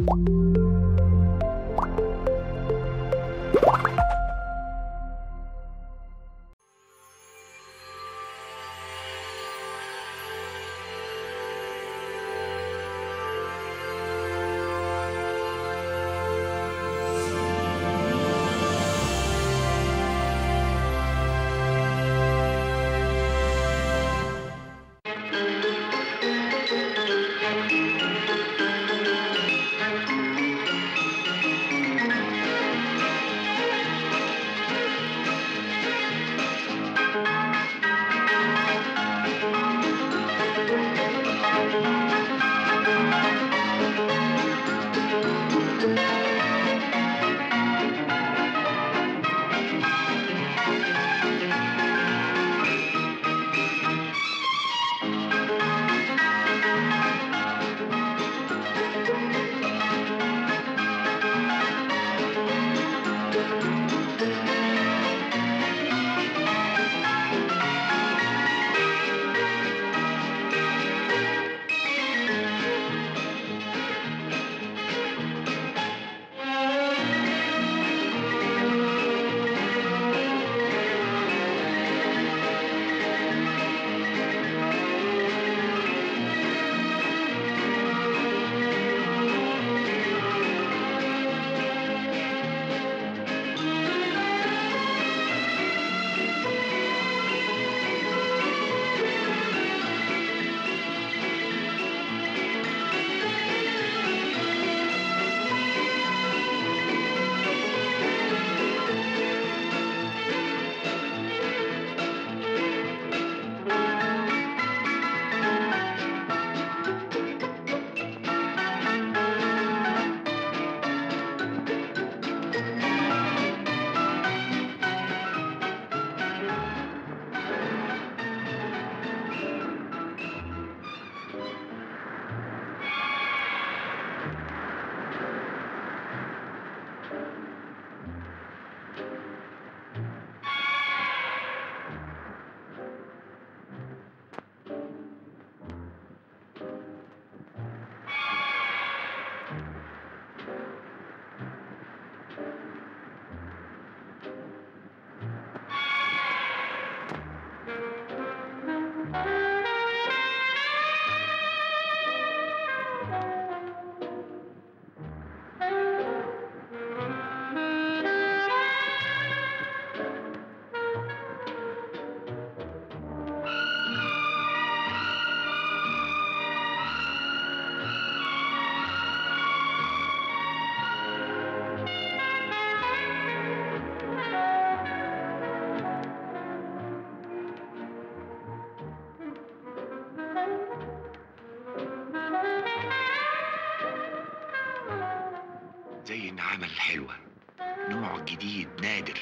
زي النعامة الحلوة نوع جديد نادر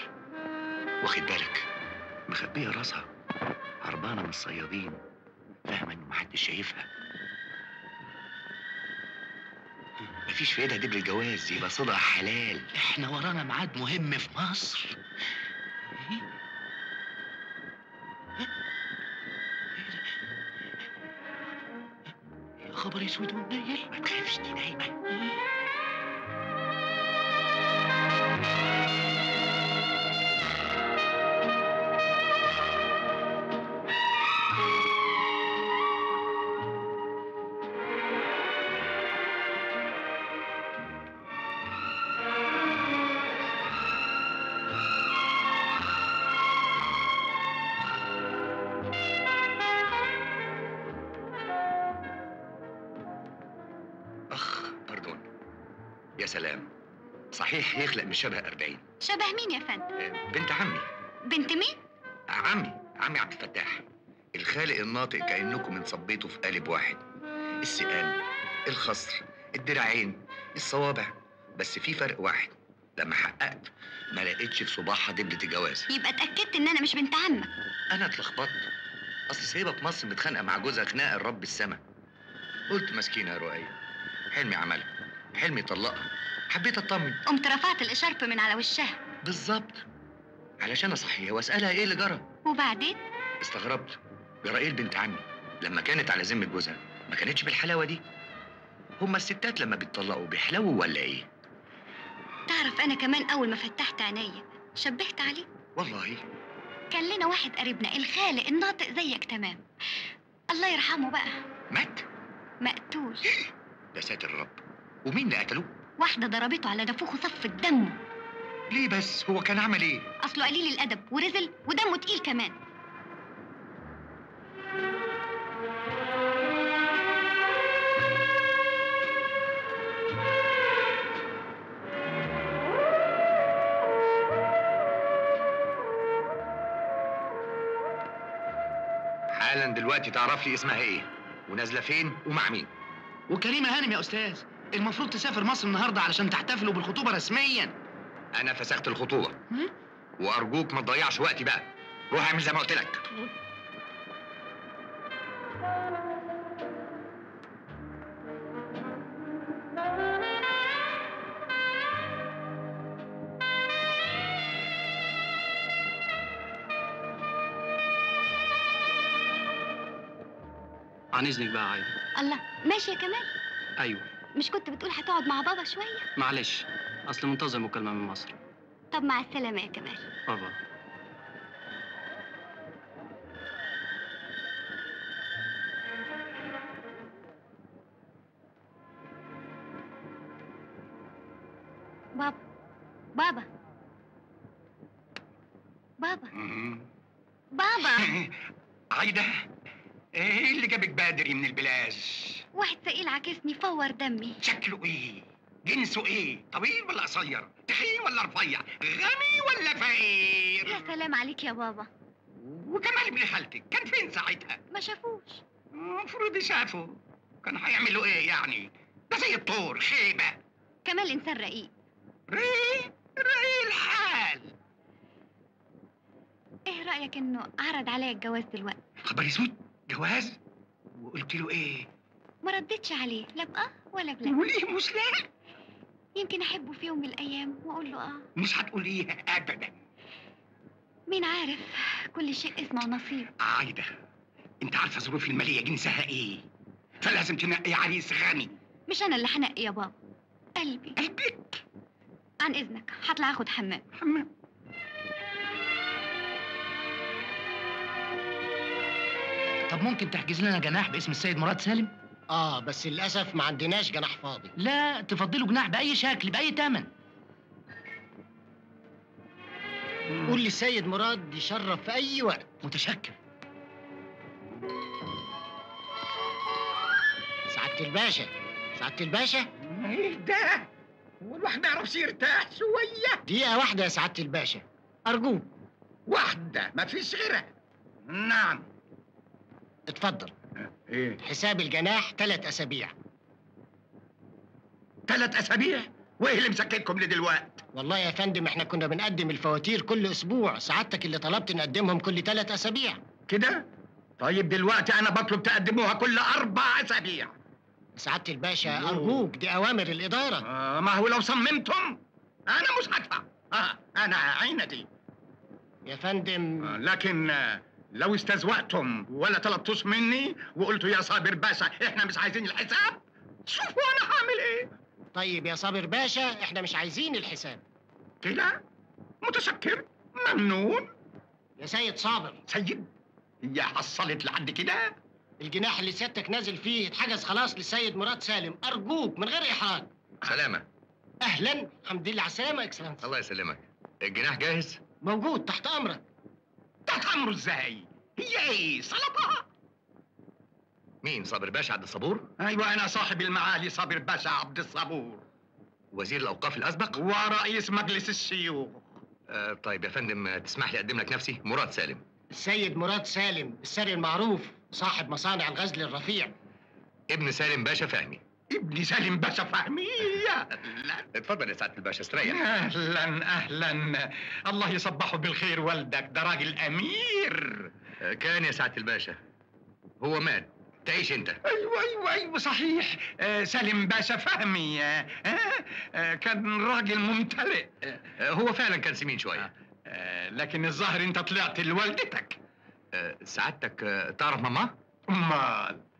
واخد بالك مخبية راسها هربانة من الصيادين فاهمة إنه محدش شايفها مفيش في ايدها دبل الجواز يبقى صدقها حلال احنا ورانا ميعاد مهم في مصر يا خبر اسود ومنيل ما تخافش دي نايمه اخ باردون يا سلام صحيح يخلق من شبه أربعين شبه مين يا فندم؟ آه، بنت عمي بنت مين؟ عمي عمي عبد الفتاح الخالق الناطق كأنكم انصبيتوا في قالب واحد السقان الخصر الدراعين الصوابع بس في فرق واحد لما حققت ما لقيتش في صباعها دبلة الجواز يبقى اتأكدت إن أنا مش بنت عمك انا اتلخبطت اصل سايبه في مصر متخانقه مع جوزها خناقه الرب السما قلت مسكينه يا رؤية حلمي عملها حلمي طلقها حبيت اطمن قمت رفعت الإشارب من على وشها بالظبط علشان اصحيها واسالها ايه اللي جرى وبعدين استغربت جرائيل بنت عمي لما كانت على ذمه جوزها ما كانتش بالحلاوه دي هما الستات لما بيتطلقوا بيحلووا ولا ايه تعرف انا كمان اول ما فتحت عينيا شبهت عليه والله كان لنا واحد قريبنا الخالق الناطق زيك تمام الله يرحمه بقى مات مقتول يا ساتر الرب ومين اللي قتله واحدة ضربته على نافوخه صفت دمه ليه بس هو كان عمل ايه أصله قليل الأدب ورزل ودمه تقيل كمان حالا دلوقتي تعرف لي اسمها ايه ونازله فين ومع مين وكريمه هانم يا استاذ المفروض تسافر مصر النهارده علشان تحتفلوا بالخطوبه رسميا انا فسخت الخطوبه هم؟ وارجوك ما تضيعش وقتي بقى روح اعمل زي ما قلت لك عن اذنك بقى عايده الله ماشي يا كمال ايوه مش كنت بتقول هتقعد مع بابا شوية معلش اصل منتظر مكالمه من مصر طب مع السلامة يا كمال بابا بابا بابا بابا بابا عايدة ايه اللي جابك بدري من البلاد واحد ثقيل عاكسني فور دمي شكله ايه جنسه ايه طويل ولا قصير تخين ولا رفيع غني ولا يا فقير سلام عليك يا بابا وكمال ابن خالتك كان فين ساعتها ما شافوش المفروض يشافوا كان هيعملوا ايه يعني ده زي الطور خيبة كمال إنسان رقيق ري ري الحال إيه رأيك إنه عرض عليا الجواز دلوقتي خبر اسود جواز وقلت له ايه ما ردتش عليه لا بأه ولا بلا وليه مش لا يمكن أحبه في يوم من الأيام وأقول له آه مش هتقوليها ابدا مين عارف كل شيء اسمه نصيب عايدة انت عارفة ظروفي المالية جنسها ايه فلازم تنقي عريس غني مش أنا اللي هنقي يا بابا قلبي قلبك عن إذنك هطلع أخد حمام حمام طب ممكن تحجز لنا جناح باسم السيد مراد سالم اه بس للاسف ما عندناش جناح فاضي لا تفضلوا جناح باي شكل باي تمن قول للسيد مراد يشرف في اي وقت متشكر سعاده الباشا سعاده الباشا ايه ده هو الواحد ما يعرفش يرتاح شوية دقيقه واحده يا سعاده الباشا ارجوك واحدة ما فيش غيرها نعم اتفضل ايه حساب الجناح ثلاث اسابيع ثلاث اسابيع وايه اللي مسكتكم لدلوقتي والله يا فندم احنا كنا بنقدم الفواتير كل اسبوع سعادتك اللي طلبت نقدمهم كل ثلاث اسابيع كده طيب دلوقتي انا بطلب تقدموها كل اربع اسابيع سعاده الباشا يوه. ارجوك دي اوامر الاداره آه ما هو لو صممتم انا مش هدفع آه انا عينتي يا فندم آه لكن آه لو استزوأتم ولا طلبتوش مني وقلتوا يا صابر باشا احنا مش عايزين الحساب شوفوا انا هعمل ايه طيب يا صابر باشا احنا مش عايزين الحساب كده متشكر ممنون يا سيد صابر سيد هي حصلت لحد كده الجناح اللي سيادتك نازل فيه اتحجز خلاص للسيد مراد سالم ارجوك من غير احراج سلامة اهلا الحمد لله على السلامه اكسلنس الله يسلمك الجناح جاهز موجود تحت امرك تحت امره ازاي هي ايه سلطه مين صابر باشا عبد الصبور ايوه انا صاحب المعالي صابر باشا عبد الصبور وزير الاوقاف الاسبق ورئيس مجلس الشيوخ آه طيب يا فندم آه، تسمح لي اقدم لك نفسي مراد سالم السيد مراد سالم السري المعروف صاحب مصانع الغزل الرفيع ابن سالم باشا فهمي ابن سالم باشا فهمي يا اهلا اتفضل يا سعاده الباشا استريح اهلا اهلا الله يصبحه بالخير والدك ده راجل امير آه، كان يا سعاده الباشا هو مات تعيش انت ايوه ايوه ايوه صحيح آه سالم باشا فهمي آه آه كان راجل ممتلئ آه، هو فعلا كان سمين شويه آه لكن الظاهر انت طلعت لوالدتك آه، سعادتك آه، تعرف ماما امال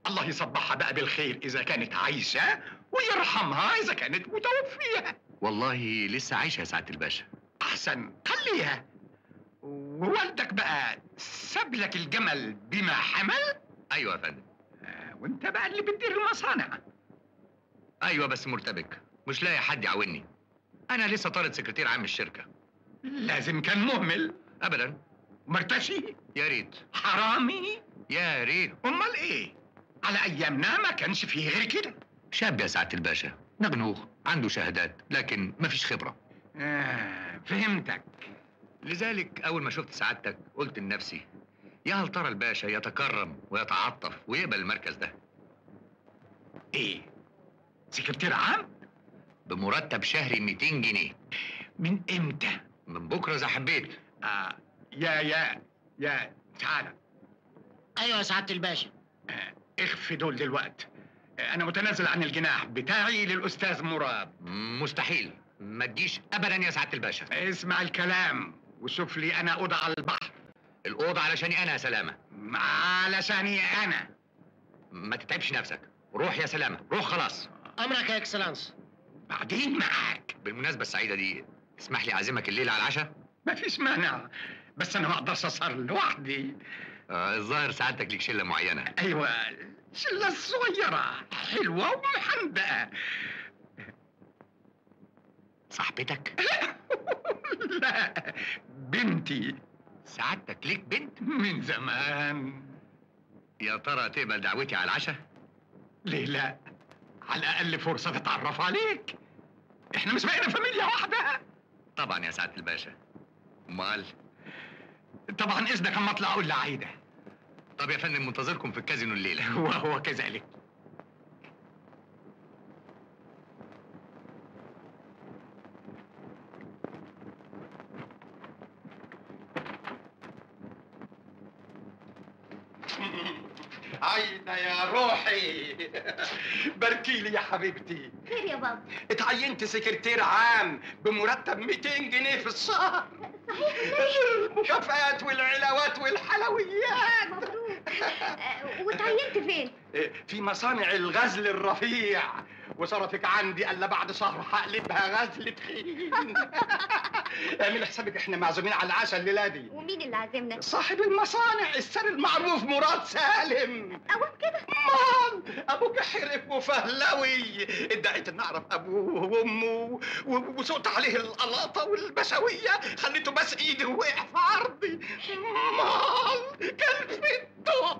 الله يصبحها بقى بالخير اذا كانت عايشه ويرحمها اذا كانت متوفيه والله لسه عايشه يا سعاده الباشا احسن خليها ووالدك بقى ساب لك الجمل بما حمل ايوه يا فندم آه، وانت بقى اللي بتدير المصانع ايوه بس مرتبك مش لاقي حد يعاوني انا لسه طارد سكرتير عام الشركه لازم كان مهمل ابدا مرتشي يا ريت حرامي يا ريت امال ايه على ايامنا ما كانش فيه غير كده شاب يا سعاده الباشا نغنوغ عنده شهادات لكن مفيش خبره آه فهمتك لذلك اول ما شفت سعادتك قلت لنفسي يا هل ترى الباشا يتكرم ويتعطف ويقبل المركز ده ايه سكرتير عام بمرتب شهري 200 جنيه من امتى من بكره اذا حبيت آه يا يا يا تعالى ايوه يا سعاده الباشا آه اخفي دول دلوقتي آه انا متنازل عن الجناح بتاعي للاستاذ مراد مستحيل ما تجيش ابدا يا سعاده الباشا اسمع الكلام وشوف لي انا اوضه على البحر الاوضه علشاني انا يا سلامه علشاني انا ما تتعبش نفسك روح يا سلامه روح خلاص امرك يا اكسلانس بعدين معاك بالمناسبه السعيده دي اسمح لي اعزمك الليله على العشاء ما فيش مانع بس انا ما اقدرش اسهر لوحدي آه الظاهر سعادتك ليك شله معينه ايوه شله صغيره حلوه ومحندقه صاحبتك لا بنتي سعادتك ليك بنت من زمان يا ترى تقبل دعوتي على العشاء ليه لا على الاقل فرصه تتعرف عليك احنا مش بقينا فاميليا واحده طبعا يا سعاده الباشا امال طبعا اذنك اما اطلع اقول لعايده طب يا فندم منتظركم في الكازينو الليله وهو كذلك عايدة يا روحي باركي لي يا حبيبتي خير يا بابا اتعينت سكرتير عام بمرتب 200 جنيه في الشهر المكافآت والعلاوات والحلويات مبروك وتعينت فين؟ في مصانع الغزل الرفيع وصرفك عندي الا بعد شهر هقلبها غزل تخين اعمل حسابك احنا معزومين على العشاء الليله دي ومين اللي عازمنا؟ صاحب المصانع السر المعروف مراد سالم أول كده مان ابوك حرف وفهلوي ادعيت ان اعرف ابوه وامه و- وسقط عليه القلاطه والبشويه خليته بس ايدي ووقع في عرضي مان كلفته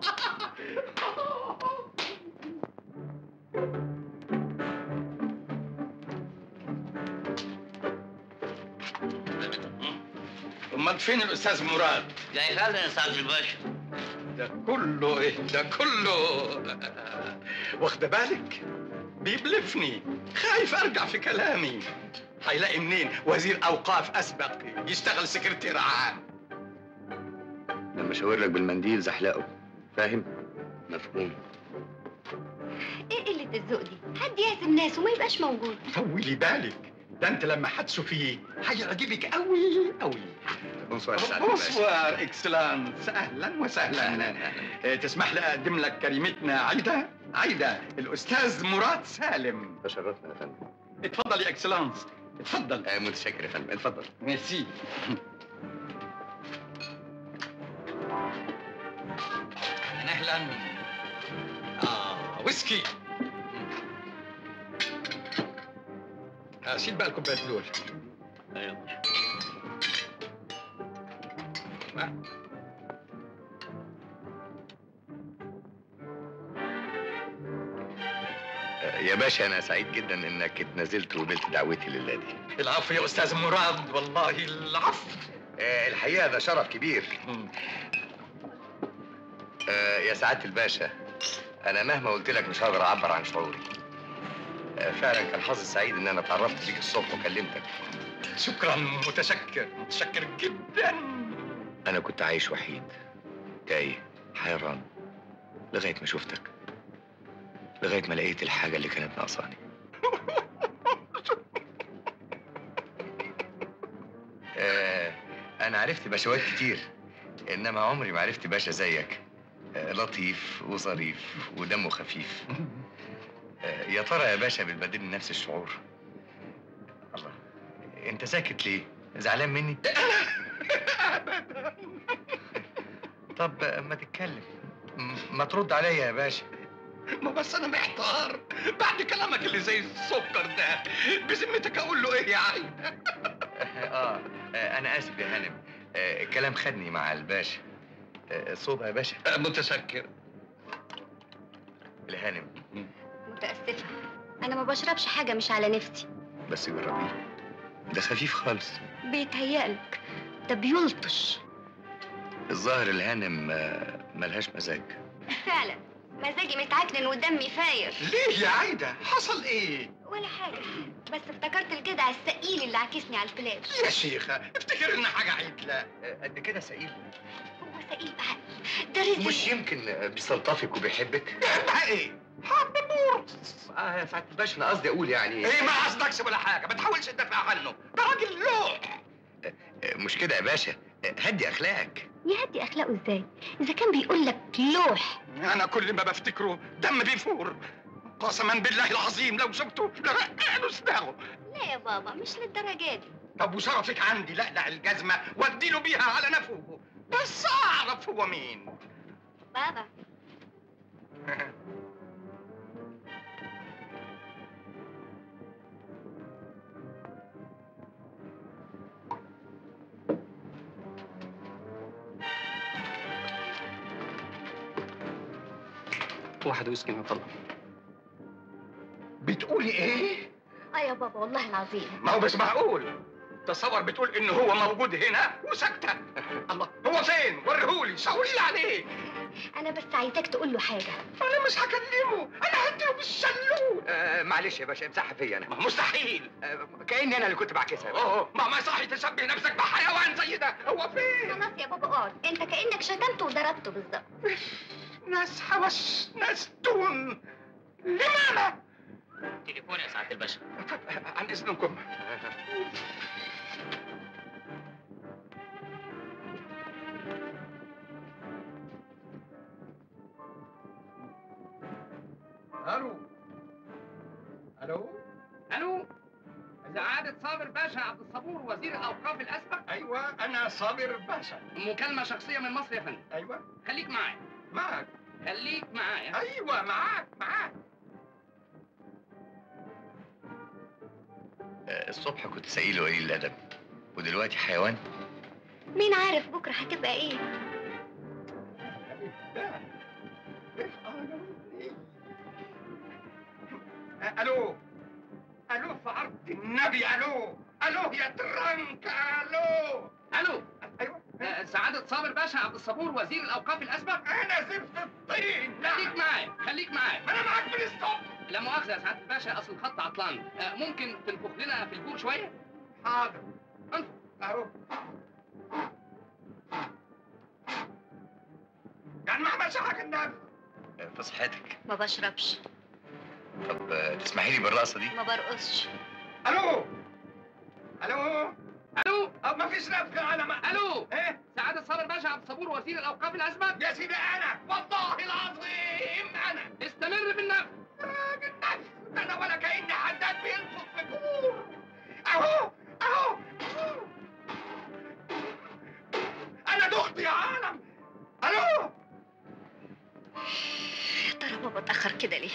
امال فين الاستاذ مراد جاي خالد يا سعد الباشا ده كله ايه ده كله واخده بالك بيبلفني خايف ارجع في كلامي هيلاقي منين وزير اوقاف اسبق يشتغل سكرتير عام لما اشاور لك بالمنديل زحلقه فاهم مفهوم إيه قلة الذوق دي؟ حد يعزم ناس وما يبقاش موجود طولي بالك ده انت لما هتشوفيه هيعجبك قوي قوي بونسوار سعاده الباشا بونسوار اكسلانس اهلا وسهلا آه، تسمح لي اقدم لك كريمتنا عايده عايده الاستاذ مراد سالم تشرفنا يا فندم اتفضل يا اكسلانس اتفضل آه متشكر يا فندم اتفضل ميرسي اهلا اه ويسكي آه شيل بقى الكوبايات دول ايوه آه يا باشا انا سعيد جدا انك اتنازلت وقبلت دعوتي لله دي العفو يا استاذ مراد والله العفو آه الحقيقه ده شرف كبير آه يا سعاده الباشا انا مهما قلت لك مش هقدر اعبر عن شعوري آه فعلا كان حظي سعيد ان انا اتعرفت بيك الصبح وكلمتك شكرا متشكر متشكر جدا انا كنت عايش وحيد تايه حيران لغايه ما شفتك لغايه ما لقيت الحاجه اللي كانت ناقصاني آه انا عرفت باشوات كتير انما عمري ما عرفت باشا زيك آه، لطيف وظريف ودمه خفيف آه، يا ترى يا باشا بتبادلني نفس الشعور الله انت ساكت ليه زعلان مني طب آه، ما تتكلم م- ما ترد عليا يا باشا ما بس انا محتار بعد كلامك اللي زي السكر ده بذمتك اقول له ايه يا عين آه, اه انا اسف يا هانم آه الكلام خدني مع الباشا آه صوبها يا باشا متشكر الهانم متأسفة أنا ما بشربش حاجة مش على نفسي بس جربيه ده خفيف خالص بيتهيألك ده بيلطش الظاهر الهانم آه، ملهاش مزاج فعلا مزاجي متعكنن ودمي فاير ليه يا عايده حصل ايه ولا حاجة بس افتكرت الجدع الثقيل اللي عاكسني على الفلاش يا شيخه افتكر ان حاجه عدله قد كده سئيل هو ثقيل بعقل ده رزق مش يمكن بيستلطفك وبيحبك بقى ايه حب بورس اه يا سعاده الباشا انا قصدي اقول يعني ايه ما قصدكش ولا حاجه ما تحاولش تدافع عنه ده راجل لوح آه، مش كده يا باشا آه، هدي اخلاقك يهدي اخلاقه ازاي اذا كان بيقول لك لوح انا كل ما بفتكره دم بيفور قسما بالله العظيم لو شفته لرقع له صداعه لا يا بابا مش للدرجه دي طب وشرفك عندي لقلع الجزمه واديله بيها على نفوه بس اعرف هو مين بابا واحد ويسكي من فضلك بتقولي ايه اه يا بابا والله العظيم ما هو مش معقول تصور بتقول ان هو موجود هنا وساكته الله هو فين وريهولي شاوري لي عليه انا بس عايزاك تقول له حاجه انا مش هكلمه انا هديله بالشلوت آه معلش يا باشا امسحها فيا انا ما هو مستحيل آه كاني انا اللي كنت بعكسها يا باشا. اوه ما ما صحي تشبه نفسك بحيوان زي ده هو فين خلاص يا بابا اقعد انت كانك شتمته وضربته بالظبط ناس حوش ناس دون لماذا تليفون يا سعاده الباشا طب عن اذنكم الو الو الو سعادة صابر باشا عبد الصبور وزير الاوقاف الاسبق ايوه انا صابر باشا مكالمة شخصية من مصر يا فندم ايوه خليك معايا معك خليك معايا ايوه معاك معاك آه الصبح كنت سئيل وقليل الادب ودلوقتي حيوان مين عارف بكره هتبقى ايه الو الو في عرض النبي الو الو يا ترنك الو الو ايوه آه، سعادة صابر باشا عبد الصبور وزير الاوقاف الاسبق انا زفت الطين خليك نعم معايا خليك معايا انا معاك من الصبح لا مؤاخذة يا سعادة الباشا اصل الخط عطلان آه، ممكن تنفخ لنا في الجور شوية حاضر انفخ اهو يعني ما عملش حاجه النبي آه في صحتك ما بشربش طب آه تسمحي لي بالرقصه دي ما برقصش الو الو الو أو ما فيش نفخ على ما الو ايه سعادة صابر باشا عبد الصبور وزير الاوقاف الاسبق يا سيدي انا والله العظيم انا استمر بالنفخ راجل نفس ده انا ولا كاني حداد بينفخ في كور اهو اهو انا دخت يا عالم الو يا ترى بابا اتاخر كده ليه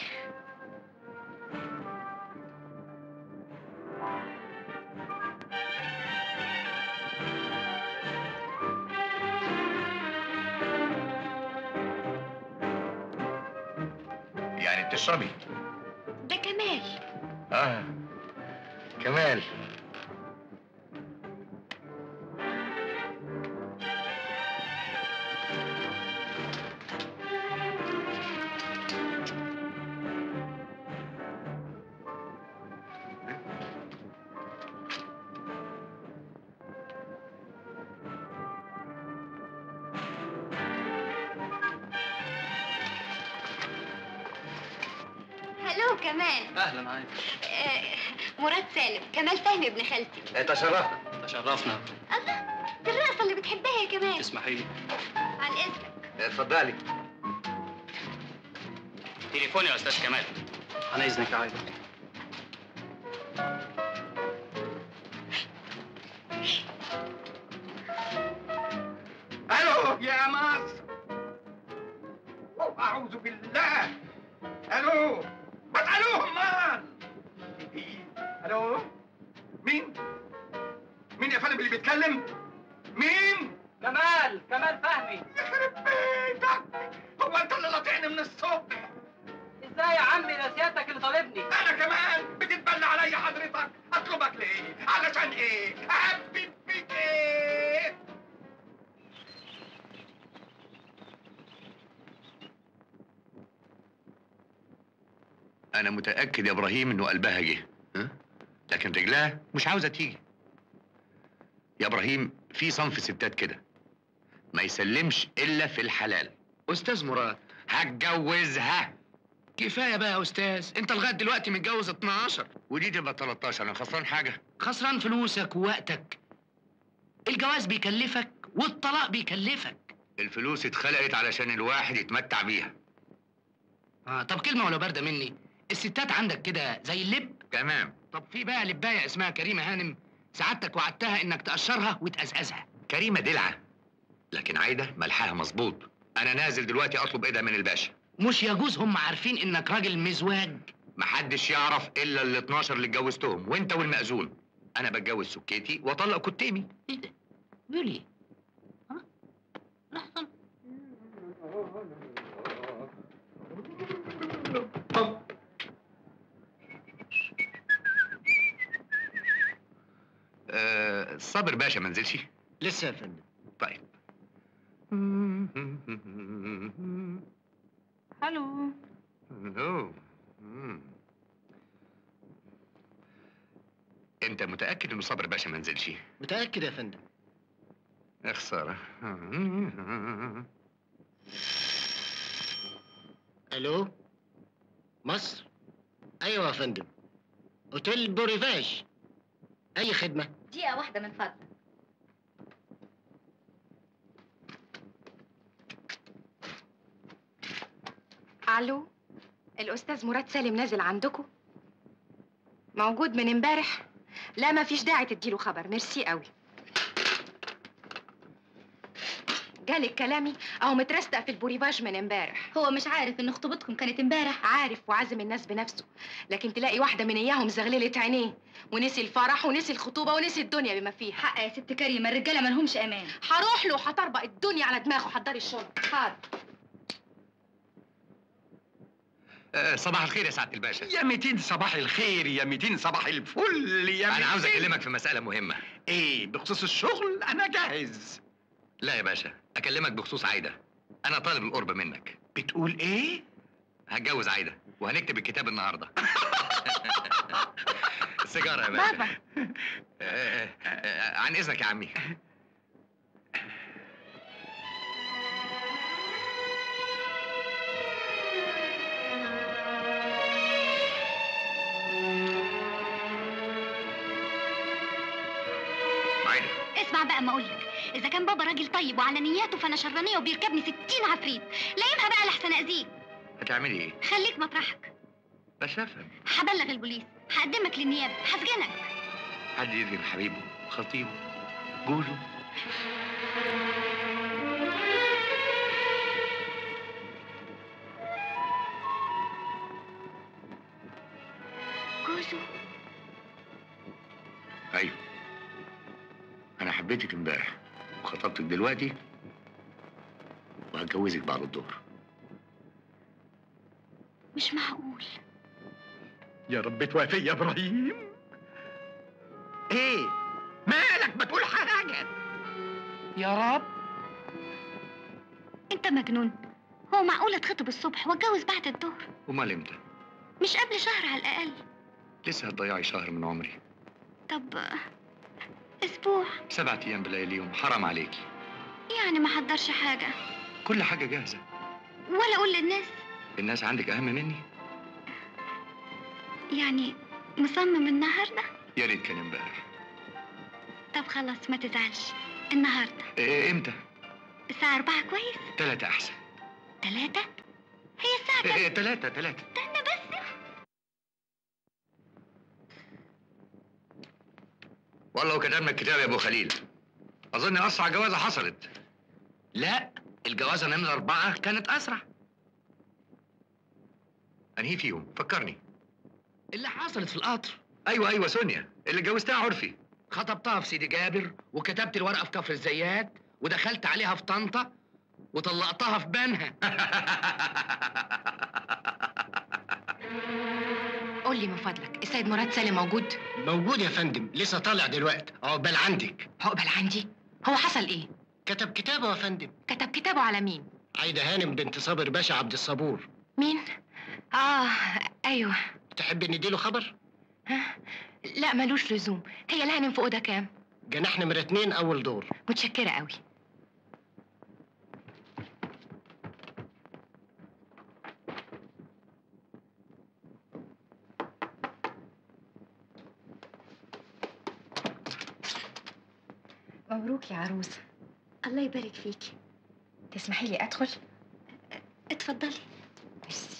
يعني بتشربي ده كمال اه كمال هلو كمال اهلا عايز آه مراد سالم كمال فهمي ابن خالتي تشرفنا تشرفنا الله دي الرقصه اللي بتحبها يا كمال اسمحي لي عن اذنك اتفضلي تليفون يا استاذ كمال على اذنك يا عايده الو يا مصر أوه، اعوذ بالله الو ما تقالوهم مان الو مين مين يا فندم اللي بيتكلم مين كمال كمال فهمي يخرب بيتك هو انت اللي لطعني من الصبح ازاي يا عمي ده سيادتك اللي طالبني انا كمان بتتبلى عليا حضرتك اطلبك ليه علشان ايه اهبب فيك ايه انا متاكد يا ابراهيم انه قلبها جه ها؟ لكن رجلها مش عاوزه تيجي يا ابراهيم في صنف ستات كده ما يسلمش الا في الحلال استاذ مراد هتجوزها كفايه بقى يا استاذ انت لغايه دلوقتي متجوز 12 ودي تبقى 13 انا خسران حاجه خسران فلوسك ووقتك الجواز بيكلفك والطلاق بيكلفك الفلوس اتخلقت علشان الواحد يتمتع بيها آه طب كلمه ولا بارده مني الستات عندك كده زي اللب تمام طب في بقى لبايه اسمها كريمه هانم سعادتك وعدتها انك تقشرها وتقزقزها كريمه دلعه لكن عايده ملحها مظبوط انا نازل دلوقتي اطلب ايدها من الباشا مش يجوز هم عارفين انك راجل مزواج محدش يعرف الا ال 12 اللي اتجوزتهم وانت والمأذون انا بتجوز سكيتي واطلق كتيمي ايه ده بيقول ايه ها لحظه آه صابر باشا ما نزلش لسه يا فندم طيب الو أوه. مم. انت متاكد انه صابر باشا ما نزلش متأكد يا فندم يا خساره الو مصر ايوه يا فندم اوتيل بوريفاج اي خدمه دقيقة واحدة من فضلك الو الاستاذ مراد سالم نازل عندكم موجود من امبارح لا ما فيش داعي تديله خبر ميرسي قوي جالك كلامي اهو مترستق في البوريفاج من امبارح هو مش عارف ان خطوبتكم كانت امبارح عارف وعازم الناس بنفسه لكن تلاقي واحده من اياهم زغللت عينيه ونسي الفرح ونسي الخطوبه ونسي الدنيا بما فيها حق يا ست كريمة الرجالة مالهمش امان هروح له وهطربق الدنيا على دماغه حضري الشنط حاضر آه صباح الخير يا سعاده الباشا يا 200 صباح الخير يا 200 صباح الفل يا انا عاوز 200. اكلمك في مساله مهمه ايه بخصوص الشغل انا جاهز لا يا باشا اكلمك بخصوص عايده انا طالب القرب منك بتقول ايه هتجوز عايده وهنكتب الكتاب النهارده سيجاره يا باشا بابا. آه، آه، عن اذنك يا عمي عايده اسمع بقى ما اقولك اذا كان بابا راجل طيب وعلى نياته فانا شرانيه وبيركبني ستين عفريت لايمها بقى لحسن اذيك هتعملي ايه خليك مطرحك بس افهم هبلغ البوليس هقدمك للنيابه هسجنك حد يدري حبيبه خطيبه جوزه جوزه ايوه انا حبيتك امبارح وخطبتك دلوقتي وهتجوزك بعد الظهر مش معقول يا رب توافق يا ابراهيم ايه مالك ما تقول حاجه يا رب انت مجنون هو معقول اتخطب الصبح واتجوز بعد الظهر امال امتى مش قبل شهر على الاقل لسه هتضيعي شهر من عمري طب اسبوع سبعة ايام بلياليهم حرام عليكي يعني ما حضرش حاجه كل حاجه جاهزه ولا اقول للناس الناس عندك اهم مني يعني مصمم النهارده يا ريت كان امبارح طب خلاص ما تزعلش النهارده إيه امتى الساعه أربعة كويس تلاتة احسن تلاتة هي الساعة كام؟ إيه، تلاتة تلاتة استنى بس والله وكتبنا الكتاب يا ابو خليل اظن اسرع جوازه حصلت لا الجوازه نمره اربعه كانت اسرع انهي فيهم فكرني اللي حصلت في القطر ايوه ايوه سونيا اللي اتجوزتها عرفي خطبتها في سيدي جابر وكتبت الورقه في كفر الزيات ودخلت عليها في طنطا وطلقتها في بنها قول لي من فضلك السيد مراد سالم موجود موجود يا فندم لسه طالع دلوقتي عقبال عندك عقبال عندي هو حصل ايه كتب كتابه يا فندم كتب كتابه على مين عايده هانم بنت صابر باشا عبد الصبور مين اه ايوه تحب نديله خبر ها لا ملوش لزوم هي الهانم في اوضه كام جناح نمرة اتنين أول دور متشكره قوي مبروك يا عروسه الله يبارك فيكي تسمحي لي ادخل اتفضلي ميرسي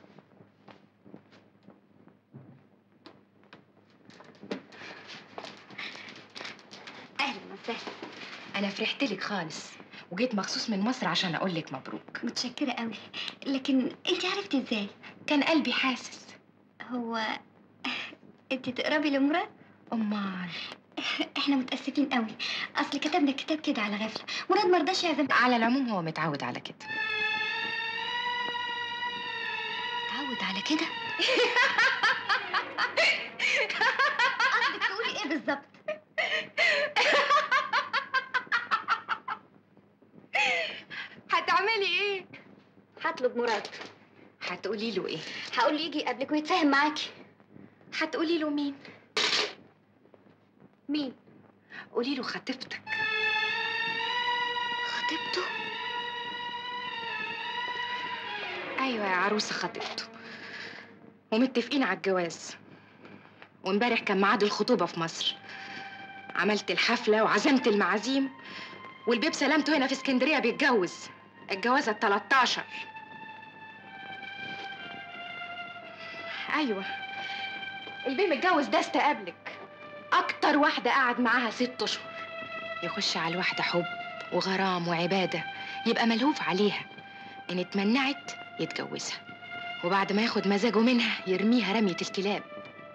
اهلا وسهلا انا فرحت لك خالص وجيت مخصوص من مصر عشان اقول لك مبروك متشكرة قوي لكن انت عرفتي ازاي؟ كان قلبي حاسس هو انت تقربي لمراد؟ امال احنا متأسفين قوي اصل كتبنا الكتاب كده على غفلة مراد مرضاش يعزم على العموم هو متعود على كده تعود على كده قصدك تقولي ايه بالظبط؟ هتعملي ايه هطلب مراد هتقولي له ايه هقول له يجي يقابلك ويتفاهم معاكي هتقولي له مين مين؟ قولي له خطيبتك خطيبته؟ ايوه يا عروسه خطيبته ومتفقين على الجواز وامبارح كان ميعاد الخطوبه في مصر عملت الحفله وعزمت المعازيم والبيب سلامته هنا في اسكندريه بيتجوز الجوازه ال 13 ايوه البيه متجوز ده استقابلك اكتر واحده قعد معاها ست اشهر يخش على الواحده حب وغرام وعباده يبقى ملهوف عليها ان اتمنعت يتجوزها وبعد ما ياخد مزاجه منها يرميها رميه الكلاب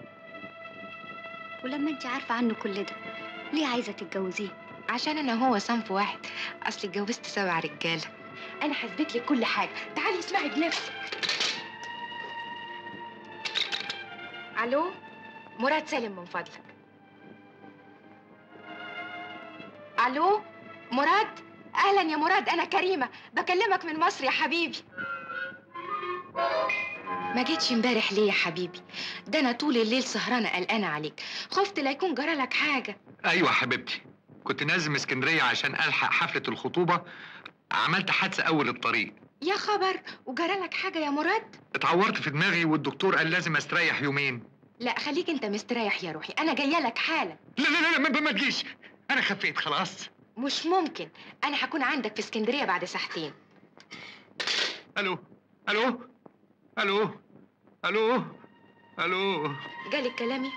ولما انت عارفة عنه كل ده ليه عايزة تتجوزيه؟ عشان انا هو صنف واحد اصل اتجوزت سبع رجاله انا حسبت لك كل حاجه تعالي اسمعي بنفسك الو مراد سالم من فضلك الو مراد اهلا يا مراد انا كريمه بكلمك من مصر يا حبيبي ما جيتش امبارح ليه يا حبيبي ده انا طول الليل سهرانه قلقانه عليك خفت لا يكون جرالك حاجه ايوه حبيبتي كنت نازل من اسكندريه عشان الحق حفله الخطوبه عملت حادثه اول الطريق يا خبر وجرالك حاجة يا مراد؟ اتعورت في دماغي والدكتور قال لازم استريح يومين لا خليك انت مستريح يا روحي انا جايه لك حالا لا لا لا, لا ما, ما تجيش انا خفيت خلاص مش ممكن انا هكون عندك في اسكندريه بعد ساعتين الو الو الو الو الو جالك كلامي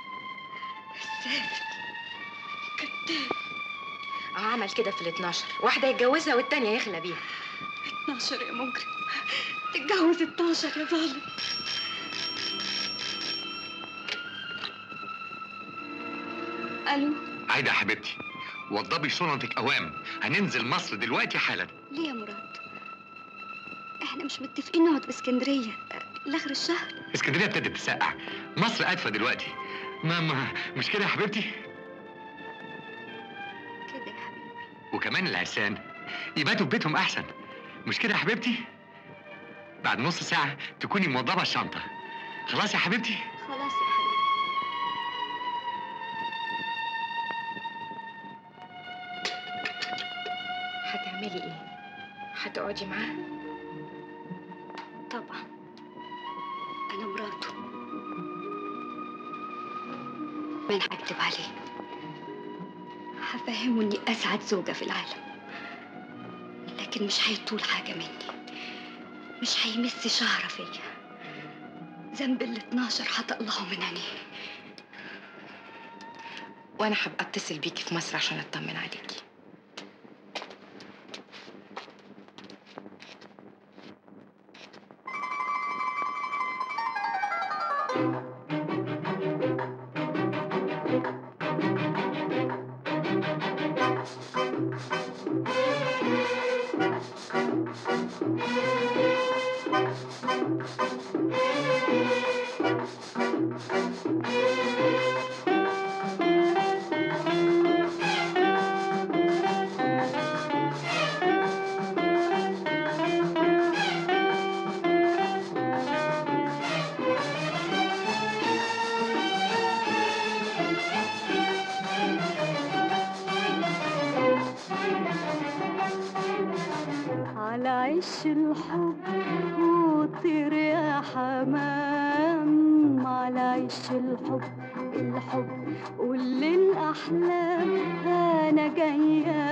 اه عمل كده في ال 12 واحده يتجوزها والتانيه يخلى بيها 12 يا مجرم تتجوز 12 يا ظالم الو عايده يا حبيبتي وضبي شنطك اوام هننزل مصر دلوقتي حالا ليه يا مراد احنا مش متفقين نقعد في اسكندريه لاخر الشهر اسكندريه ابتدت تسقع مصر ادفى دلوقتي ما ما مش كده يا حبيبتي كده يا حبيبي وكمان العرسان يباتوا في بيتهم احسن مش كده يا حبيبتي بعد نص ساعه تكوني موضبه الشنطه خلاص يا حبيبتي خلاص يا حبيبي هتعملي ايه هتقعدي معاه طبعا انا مراته من هكتب عليه هفهمه اني اسعد زوجة في العالم لكن مش هيطول حاجة مني مش هيمس شعره فيا ذنب ال 12 هتقلعه من عينيه وانا هبقى اتصل بيكي في مصر عشان اطمن عليكي على عش الحب وطير يا حمام على عش الحب الحب قول للأحلام أنا جاية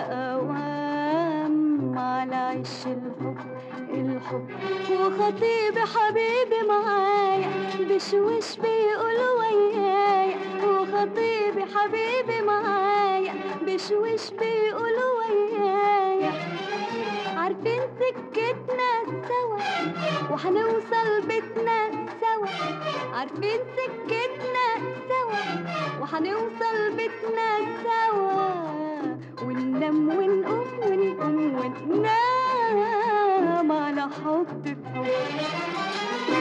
أوام على عش الحب الحب وخطيبي حبيبي معايا بشوش بيقول ويايا وخطيبي حبيبي معايا بشوش بيقول ويايا عارفين سكتنا سوا وهنوصل بيتنا سوا عارفين سكتنا سوا وهنوصل بيتنا سوا وننام ونقوم ونقوم وننام على حب في حب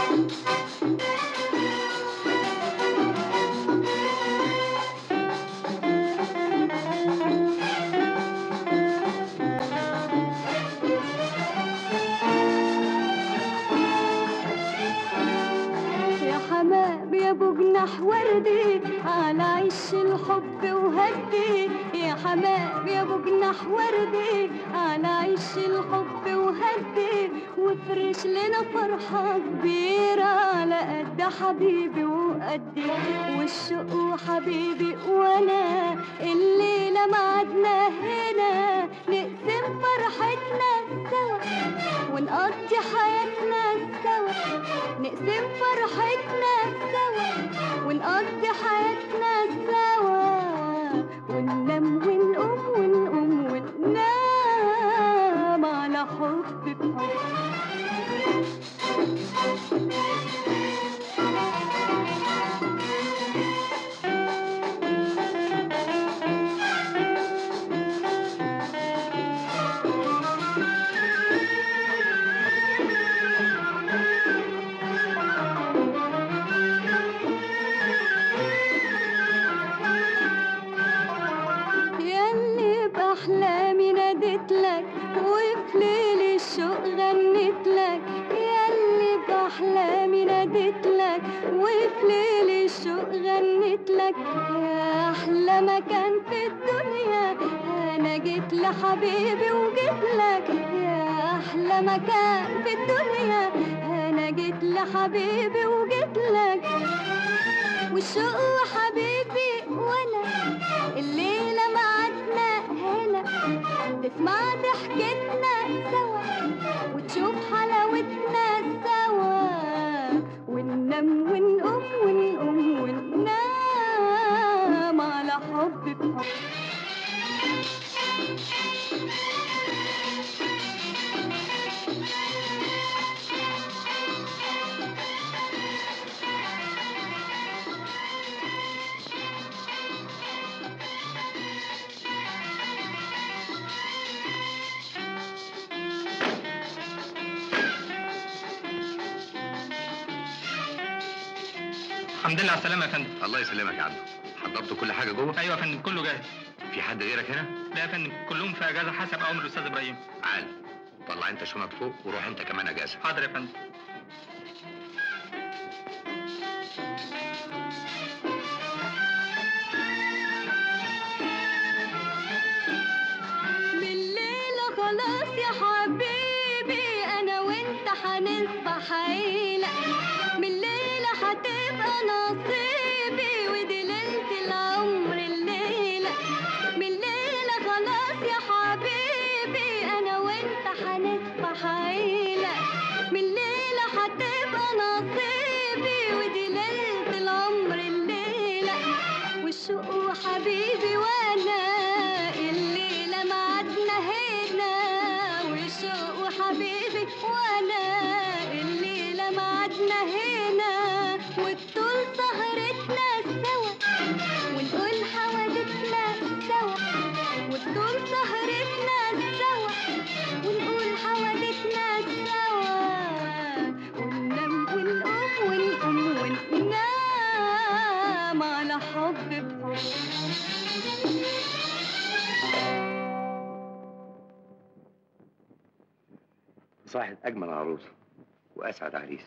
يا حمام يا ابو جناح وردي على عش الحب وهدي يا حمام يا ابو جناح وردي على عش الحب وهدي وافرش لنا فرحة كبيرة على قد حبيبي وقدي والشوق وحبيبي وانا الليلة معدنا هنا نقسم فرحتنا سوا ونقضي حياتنا سوا نقسم فرحتنا سوا ونقضي حياتنا سوا وننام ونقوم ونقوم وننام على حب بحب ياللي بأحلامي ناديت لك وفي ليل الشوق غنيت لك ياللي بأحلامي ناديت لك وفي ليل الشوق غنيت لك يا أحلى مكان في الدنيا أنا جيت لحبيبي وجيت لك يا أحلى مكان في الدنيا أنا جيت لحبيبي وجيت لك والشوق حبيبي وانا الليلة معدنا هنا تسمع ضحكتنا سوا وتشوف حلاوتنا سوا وننام ونقوم ونقوم وننام على حب بحب الحمد لله على السلامة يا فندم الله يسلمك يا عم حضرت كل حاجه جوه أيوة يا فندم كله جاهز في حد غيرك هنا لا يا فندم كلهم في أجازة حسب أمر الأستاذ إبراهيم عال طلع انت شنط فوق وروح انت كمان اجازه حاضر يا فندم بالليلة خلاص يا حبيبي أنا وأنت هنصبح عيلة بالليلة هتبقى نصيبي ودي ليلة العمر الليلة بالليلة خلاص يا حبيبي أنا وأنت هنصبح عيلة حب بحب صاحب اجمل عروسه واسعد عريس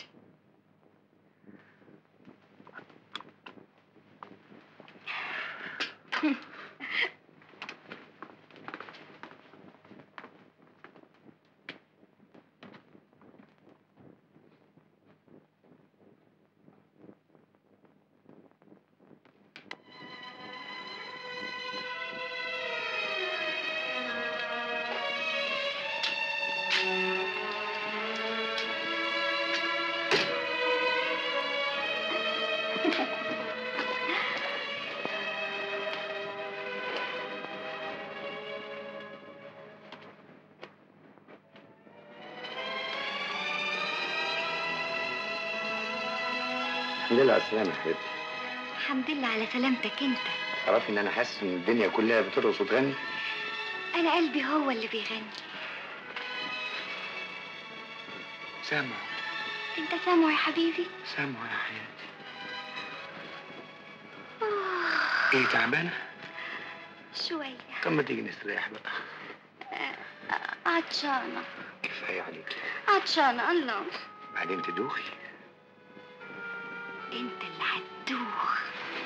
الحمد لله على السلامه يا حبيبتي الحمد لله على سلامتك انت تعرفي ان انا حاسس ان الدنيا كلها بترقص وتغني انا قلبي هو اللي بيغني سامع انت سامع يا حبيبي سامع يا حياتي آه، ايه تعبانه شوية طب ما تيجي نستريح بقى آه، عطشانة كفايه عليكي عطشانة الله بعدين تدوخي انت اللي هتدوخ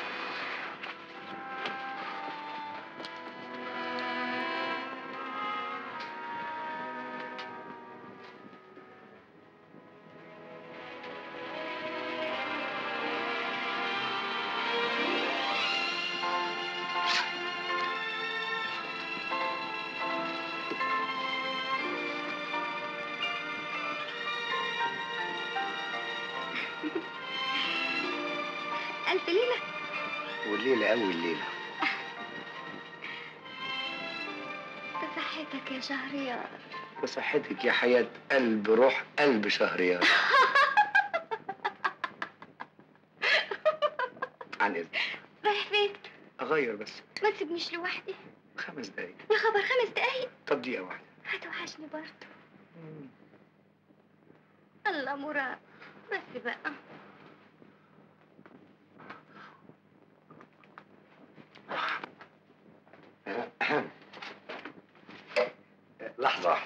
ألف ليلة والليله قوي الليله بصحتك يا شهريار وصحتك يا حياة قلب روح قلب شهريار عن إذن رايح فين؟ أغير بس ما تسيبنيش لوحدي خمس دقايق يا خبر خمس دقايق طب دقيقة واحدة هتوحشني برضه الله مراد بس بقى لحظة واحدة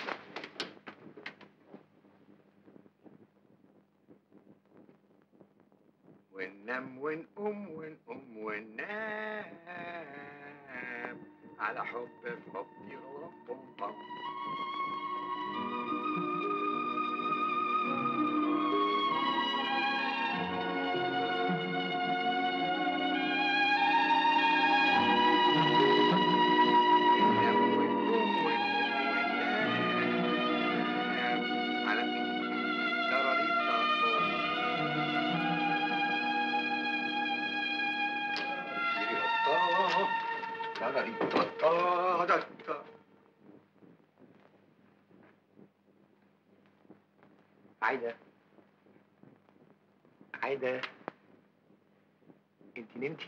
وننام ونقوم ونقوم وننام على حب في حب يرم بوم بوم. وننام ونقوم ونقوم وننام على تراريتا بوم. عايدة عايدة انت نمتي؟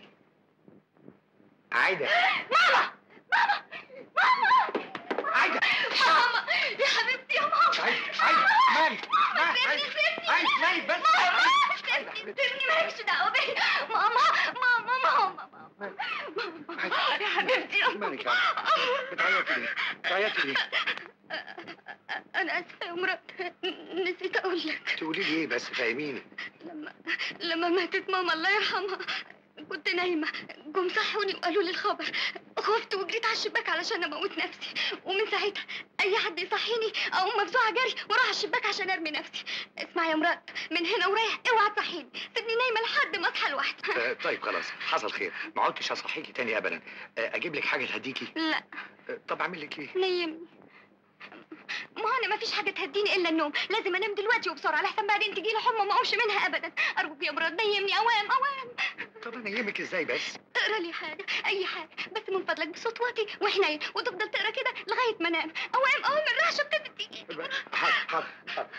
عايدة ماما ماما ماما عايدة ماما يا حبيبتي يا ماما عايدة عايدة مالك مالك سيبني عايدة سيبني عايدة مالك بس ماما عايدة سيبني سيبني مالكش دعوة بيا ماما ماما ماما ماما عايدة. يا حبيبتي يا مالك يا عايدة؟ بتعيطي ليه؟ بتعيطي ليه؟ أنا آسفة يا مراد نسيت أقول لك تقولي لي ايه بس فاهميني لما لما ماتت ماما الله يرحمها كنت نايمة جم صحوني وقالوا لي الخبر خفت وجريت على الشباك علشان اموت نفسي ومن ساعتها اي حد يصحيني اقوم مفزوعة جري واروح على الشباك عشان ارمي نفسي اسمع يا مراد من هنا ورايح اوعى تصحيني سيبني نايمة لحد ما اصحى لوحدي آه، طيب خلاص حصل خير ما عدتش هصحيكي تاني ابدا آه، اجيب لك حاجه تهديكي لا آه، طب اعمل لك ايه نيمني ما هو انا مفيش حاجه تهديني الا النوم لازم انام دلوقتي وبسرعه لحسن بعدين تجي لي حمى ما اقومش منها ابدا ارجوك يا مراد نيمني اوام اوام طب انا يهمك ازاي بس اقرا لي حاجه اي حاجه بس من فضلك بصوت واطي وحنين وتفضل تقرا كده لغايه ما انام اوام اوام الرعشه ابتدت تيجي حاضر حاضر حاضر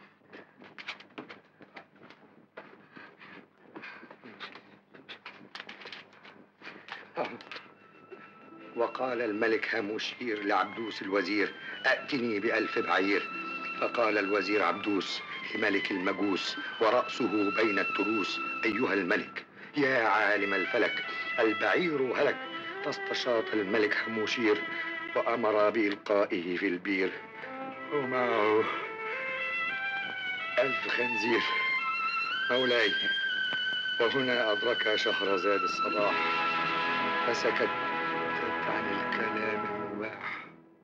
وقال الملك هاموشير لعبدوس الوزير ائتني بألف بعير فقال الوزير عبدوس لملك المجوس ورأسه بين التروس أيها الملك يا عالم الفلك البعير هلك فاستشاط الملك حموشير وأمر بإلقائه في البير ومعه ألف خنزير مولاي وهنا أدرك شهرزاد الصباح فسكت عن الكلام المباح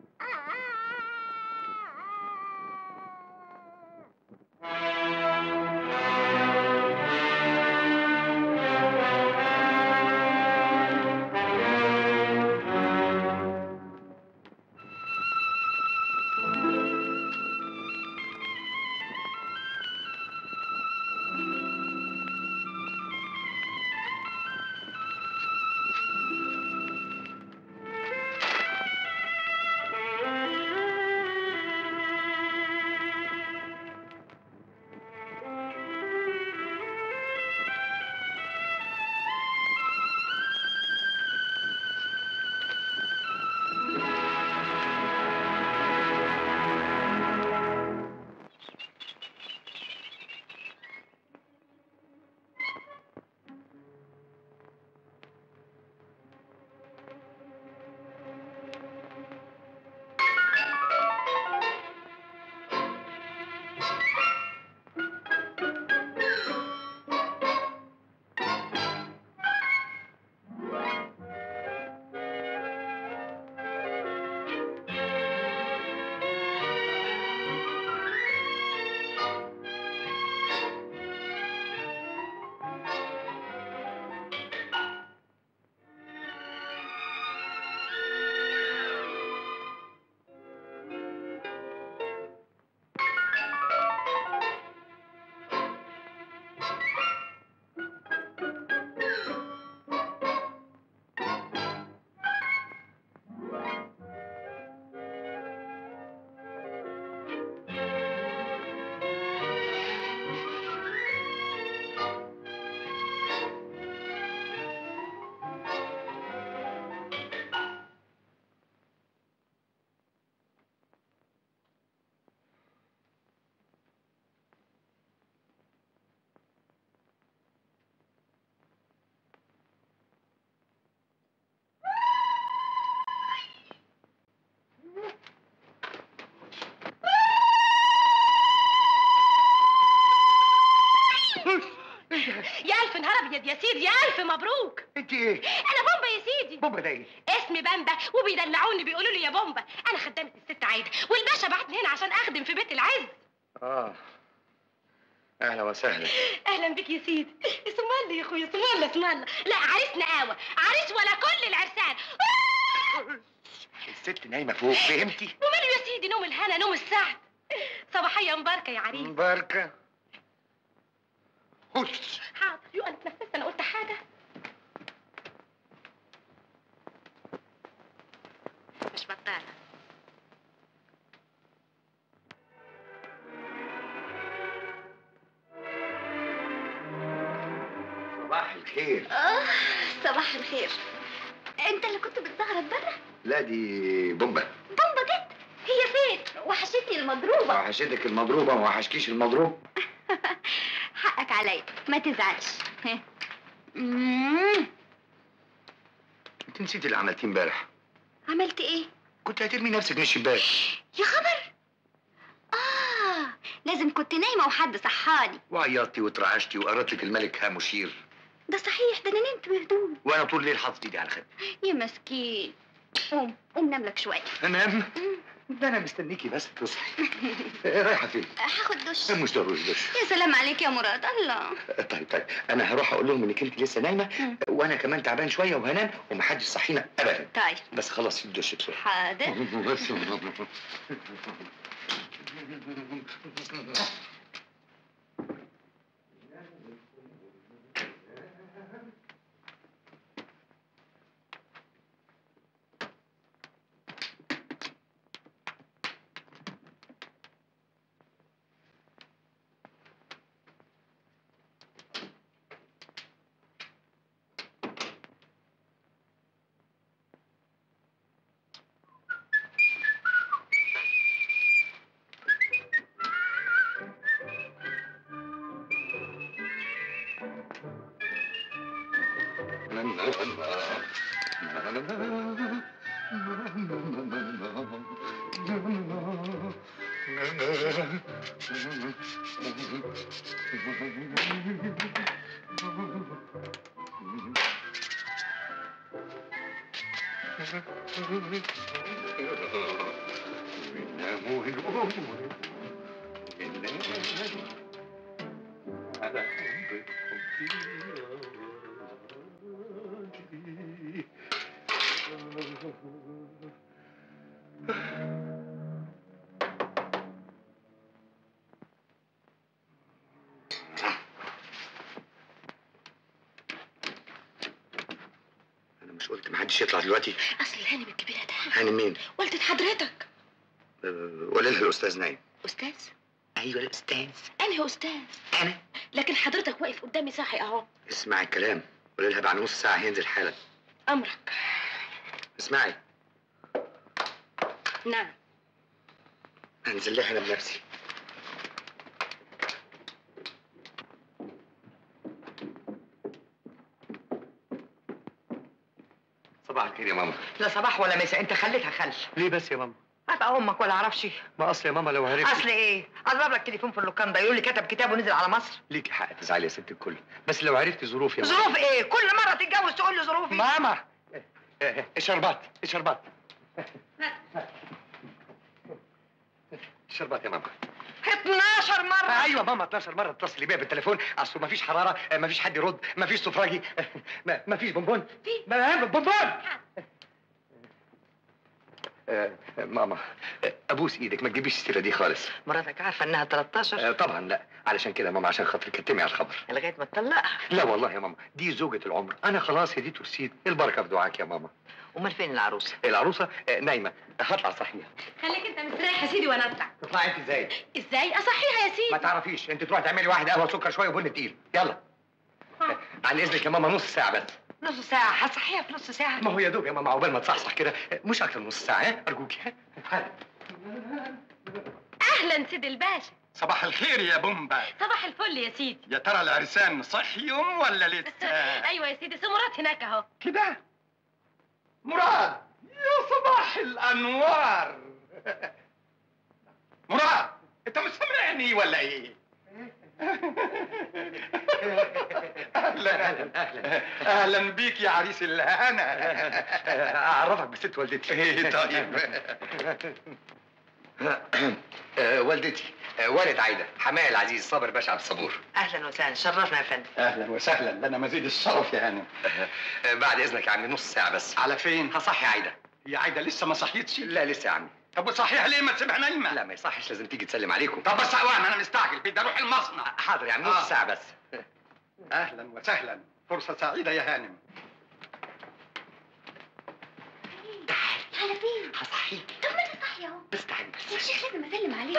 يا الف نهار ابيض يا سيدي يا الف مبروك انت ايه؟ انا بومبا يا سيدي بابا ده ايه؟ اسمي بامبا وبيدلعوني بيقولوا لي يا بومبا انا خدامه الست عايده والباشا بعتني هنا عشان اخدم في بيت العز اه اهلا وسهلا اهلا بك يا سيدي اسم الله يا اخويا اسم الله اسم الله لا عريسنا قهوه عريس ولا كل العرسان الست نايمه فوق فهمتي؟ وماله يا سيدي نوم الهنا نوم السعد صباحيه مباركه يا عريس مباركه هش حاضر يو انا اتنفست انا قلت حاجه مش بطاله صباح الخير اه صباح الخير انت اللي كنت بتزغرط بره لا دي بومبا بومبا جت هي فين وحشتني المضروبه وحشتك المضروبه ما وحشكيش المضروب حقك عليا ما تزعلش ها. مم. انت نسيتي اللي عملتيه امبارح عملت ايه كنت هترمي نفسك من الشباك يا خبر اه لازم كنت نايمه وحد صحاني وعيطتي واترعشتي وقرت لك الملك هاموشير ده صحيح ده انا نمت بهدوء وانا طول الليل حاطط ايدي على خدي يا مسكين قوم قوم نام لك شويه انام ده انا مستنيكي بس تصحي إيه رايحه فين؟ هاخد دش مش ضروري دش يا سلام عليك يا مراد الله طيب طيب انا هروح اقول لهم انك انت لسه نايمه مم. وانا كمان تعبان شويه وهنام ومحدش صحينا ابدا طيب بس خلص الدش بسرعه حاضر انا مش قلت محدش يطلع دلوقتي اصل الهانم الكبيره ده هاني مين والدة حضرتك أه، ولا لها الاستاذ نايم استاذ ايوه الاستاذ انهي استاذ انا لكن حضرتك واقف قدامي صاحي اهو اسمعي الكلام ولا لها بعد نص ساعه هينزل حالا امرك اسمعي نعم هنزل لها انا بنفسي صباح الخير يا ماما لا صباح ولا مساء انت خليتها خل ليه بس يا ماما ابقى امك ولا اعرفش ما اصل يا ماما لو عرفت اصل ايه اضرب لك تليفون في اللوكان ده يقول لي كتب كتاب ونزل على مصر ليكي حق تزعلي يا ست الكل بس لو عرفتي ظروفي يا ماما ظروف ايه كل مره تتجوز تقول لي ظروفي ماما الشربات الشربات الشربات يا ماما 12 مره ايوه ماما 12 مره اتصلي بيا بالتليفون اصله ما فيش حراره ما فيش حد يرد ما فيش سفراجي ما فيش بونبون في. ما- بونبون آه، ماما آه، ابوس ايدك ما تجيبيش السيره دي خالص مراتك عارفه انها 13 آه، طبعا لا علشان كده ماما عشان خاطر كتمي على الخبر لغايه ما تطلقها لا والله يا ماما دي زوجة العمر انا خلاص هديت ورسيت البركه في دعاك يا ماما امال فين العروسه العروسه آه، نايمه هطلع صحيح خليك انت مستريح يا سيدي وانا اطلع تطلعي انت ازاي ازاي اصحيها يا ما سيدي تعرفيش انت تروحي تعملي واحد قهوه سكر شويه وبن تقيل يلا آه. عن اذنك يا ماما نص ساعه بس نص ساعه هتصحيها في نص ساعه ما هو يا دوب يا ماما عقبال ما تصحصح كده مش اكتر من نص ساعه ها ارجوكي ها اهلا سيدي الباشا صباح الخير يا بومبا صباح الفل يا سيدي يا ترى العرسان صحيهم ولا لسه ايوه يا سيدي سمرات هناك اهو كده مراد يا صباح الانوار مراد انت مش سامعني ولا ايه اهلا اهلا اهلا اهلا بيك يا عريس الهنا اعرفك بست والدتي ايه طيب آه، والدتي آه، والد عايده حماية العزيز صابر باشا عبد الصبور اهلا وسهلا شرفنا يا فندم اهلا وسهلا لنا مزيد الشرف يا هانم آه، بعد اذنك يا عمي نص ساعه بس على فين هصحي عايده يا عايده لسه ما صحيتش لا لسه يا عمي طب وصحيح ليه ما تسيبها نايمه لا ما يصحش لازم تيجي تسلم عليكم طب بس اوان انا مستعجل بدي اروح المصنع حاضر يا عم آه. نص ساعه بس اهلا وسهلا فرصه سعيده يا هانم على فين؟ هصحيك طب ما انت صاحي اهو بس تعالي بس يا شيخ لازم اسلم عليك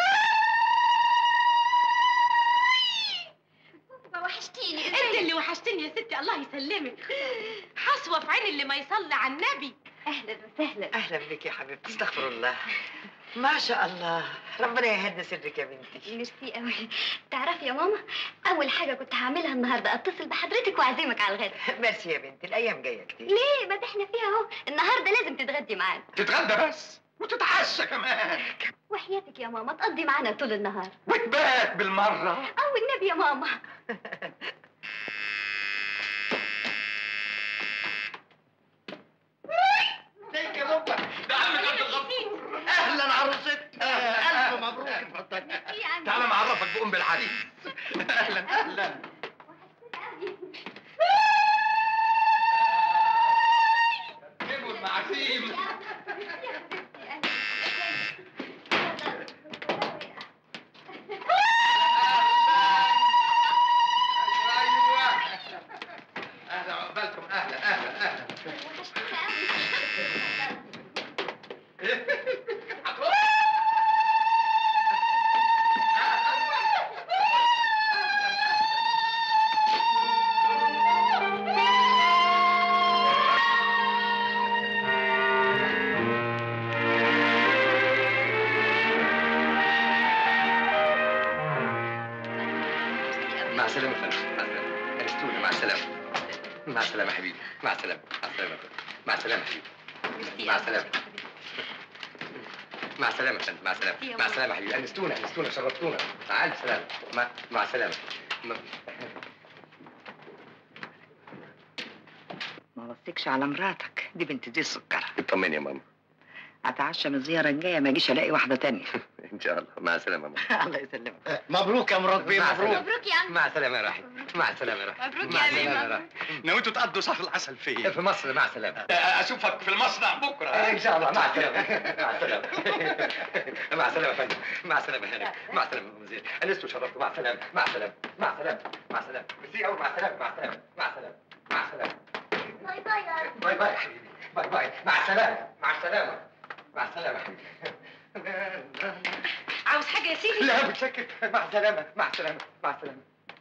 بابا وحشتيني انت ازيك؟ اللي وحشتني يا ستي الله يسلمك حسوه في عين اللي ما يصلي على النبي اهلا وسهلا اهلا بك يا حبيبتي استغفر الله ما شاء الله ربنا يهدي سرك يا بنتي ميرسي قوي تعرفي يا ماما اول حاجه كنت هعملها النهارده اتصل بحضرتك واعزمك على الغدا ميرسي يا بنتي الايام جايه كتير ليه ما ده احنا فيها اهو النهارده لازم تتغدي معانا تتغدى بس وتتعشى كمان وحياتك يا ماما تقضي معانا طول النهار وتبات بالمره او النبي يا ماما ازيك يا بابا ده عمك عبد الغفور اهلا عروستي الف مبروك اتفضلي ايه يا عم تعالى معرفك بأم العريس اهلا اهلا جيبوا المعازيم ايوه اهلا عقبالكم اهلا اهلا اهلا مع السلامه يا فندم مع السلامه ارسطونا مع السلامه مع السلامه حبيبي مع السلامه مع السلامه مع السلامه حبيبي مع السلامه مع السلامه يا فندم مع السلامه مع السلامه حبيبي انستونا انستونا شرفتونا مع الف سلامه مع مع السلامه م- ما وصيكش على مراتك دي بنت دي السكر اطمني يا ماما اتعشى من الزياره الجايه ما اجيش الاقي واحده تانية ان شاء الله مع السلامه يا ماما الله يسلمك مبروك يا مراد بيه مع مبروك السلامة. مبروك يا عم مع السلامه يا راحل مع السلامه يا راحل مبروك مع يا السلامه يا بابا. راحل ناويتوا تقضوا شهر العسل فين؟ في مصر مع السلامه اشوفك في المصنع بكره ان شاء الله مع السلامه مع السلامه مع السلامه يا فندم مع السلامه يا هانم مع السلامه يا مزيد انستوا شرفتوا مع السلامه مع السلامه مع السلامه مع السلامه ميرسي قوي مع السلامه مع السلامه مع السلامه مع السلامه باي باي يا عم. باي باي يا حبيبي باي باي مع السلامه مع السلامه مع السلامه يا حبيبي عاوز حاجه يا سيدي لا متشكر مع السلامه مع السلامه مع السلامه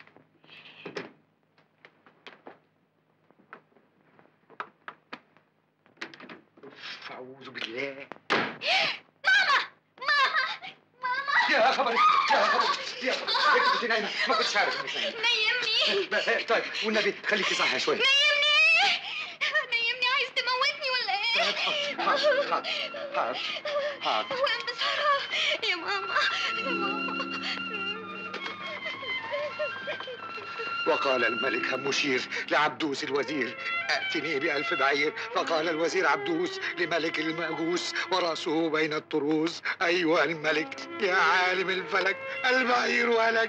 أوف، اعوذ بالله ماما ماما ماما يا خبر يا خبر يا خبر انت كنت نايمه ما كنتش عارف انك نايمه نيمني طيب والنبي خليكي صاحيه شويه نيمني نيمني عايز تموتني ولا ايه حاضر حاضر حاضر حاضر وين بسرعة يا ماما يا ماما وقال الملك همشير لعبدوس الوزير ائتني بألف بعير فقال الوزير عبدوس لملك المأجوس ورأسه بين الطروس أيها الملك يا عالم الفلك البعير هلك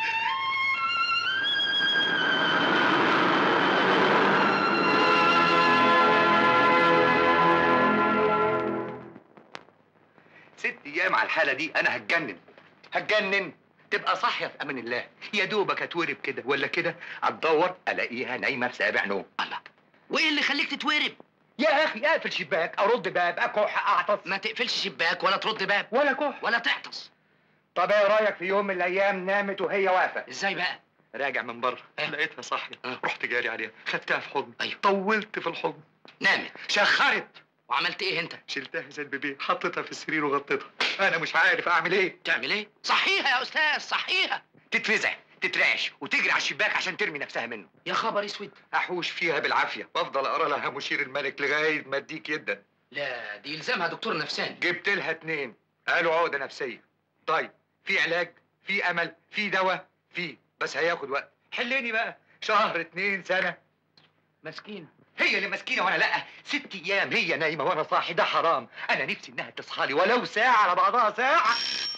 ست ايام على الحاله دي انا هتجنن هتجنن تبقى صاحيه في امان الله يا دوبك اتورب كده ولا كده اتدور الاقيها نايمه في سابع نوم الله وايه اللي خليك تتورب يا اخي اقفل شباك ارد باب اكح اعطس ما تقفلش شباك ولا ترد باب ولا كح ولا تعطس طب ايه رايك في يوم من الايام نامت وهي واقفه ازاي بقى راجع من بره إيه؟ لقيتها صاحيه آه. رحت جاري عليها خدتها في حضني أيوه. طولت في الحضن نامت شخرت وعملت ايه انت شلتها زي البيبي حطيتها في السرير وغطيتها انا مش عارف اعمل ايه تعمل ايه صحيها يا استاذ صحيها تتفزع تترعش وتجري على الشباك عشان ترمي نفسها منه يا خبر اسود احوش فيها بالعافيه وافضل اقرا لها مشير الملك لغايه ما اديك يدا لا دي يلزمها دكتور نفساني جبت لها اتنين قالوا عقده نفسيه طيب في علاج في امل في دواء في بس هياخد وقت حليني بقى شهر اتنين سنه مسكينه هي اللي مسكينه وانا لا ست ايام هي نايمه وانا صاحي ده حرام انا نفسي انها تصحى لي ولو ساعه على بعضها ساعه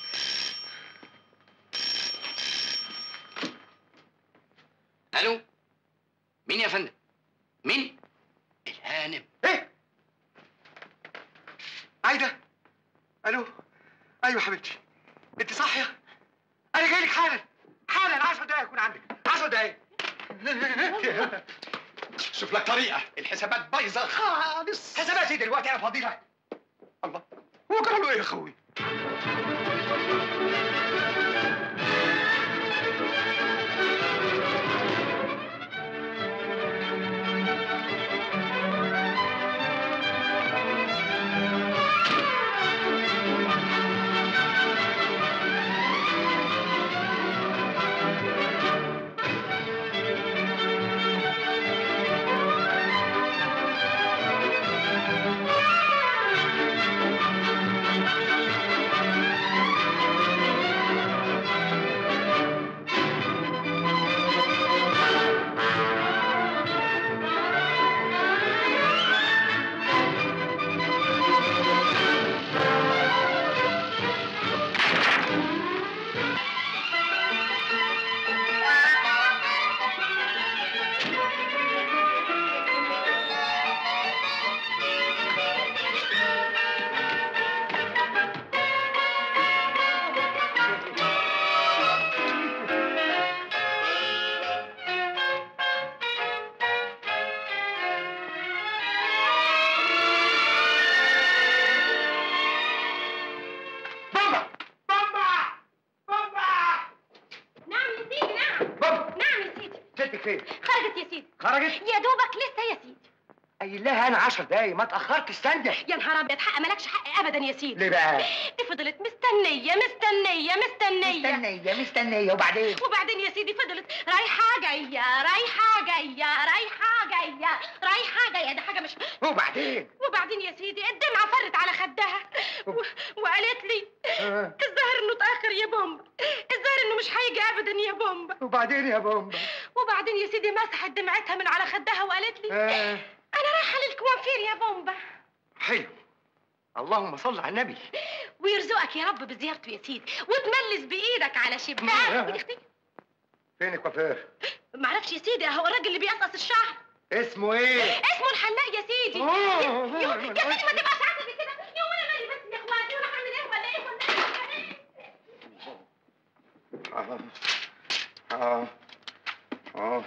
الو مين يا فندم مين الهانم ايه عايده الو ايوه حبيبتي انت صاحيه انا جاي لك حالا حالا 10 دقايق اكون عندك 10 دقايق شوف لك طريقه الحسابات بايظه خالص حساباتي دلوقتي انا فاضي لك الله هو جرى له ايه يا اخوي بابا بابا بابا نعم يا سيدي نعم بابا نعم يا سيدي ستك فين خرجت يا سيدي خرجت يا دوبك لسه يا سيدي قايل لها انا 10 دقايق ما اتاخرت استنى يا نهار ابيض حق مالكش حق ابدا يا سيدي ليه بقى؟ دي فضلت مستنيه مستنيه مستنيه مستنيه مستنيه وبعدين وبعدين يا سيدي فضلت رايحه جايه رايحه جايه رايحه جايه رايحه جايه ده حاجه مش وبعدين وبعدين يا سيدي الدمعه فرت على خدها و... وقالت لي آه. الظاهر انه اتاخر يا بومبا الظاهر انه مش هيجي ابدا يا بومبا وبعدين يا بومبا وبعدين يا سيدي مسحت دمعتها من على خدها وقالت لي آه. انا رايحه للكوافير يا بومبا حلو اللهم صل على النبي ويرزقك يا رب بزيارته يا سيدي وتملس بايدك على شباك آه. ودي اختي فين الكوافير معرفش يا سيدي اهو الراجل اللي بيقصقص الشعر اسمه ايه اسمه الحلاق يا سيدي آه. يا يا سيدي ما تبقاش عاتب كده يا وانا مالي بس يا اخواتي وانا هعمل ايه ولا ايه ولا ايه اه اه اه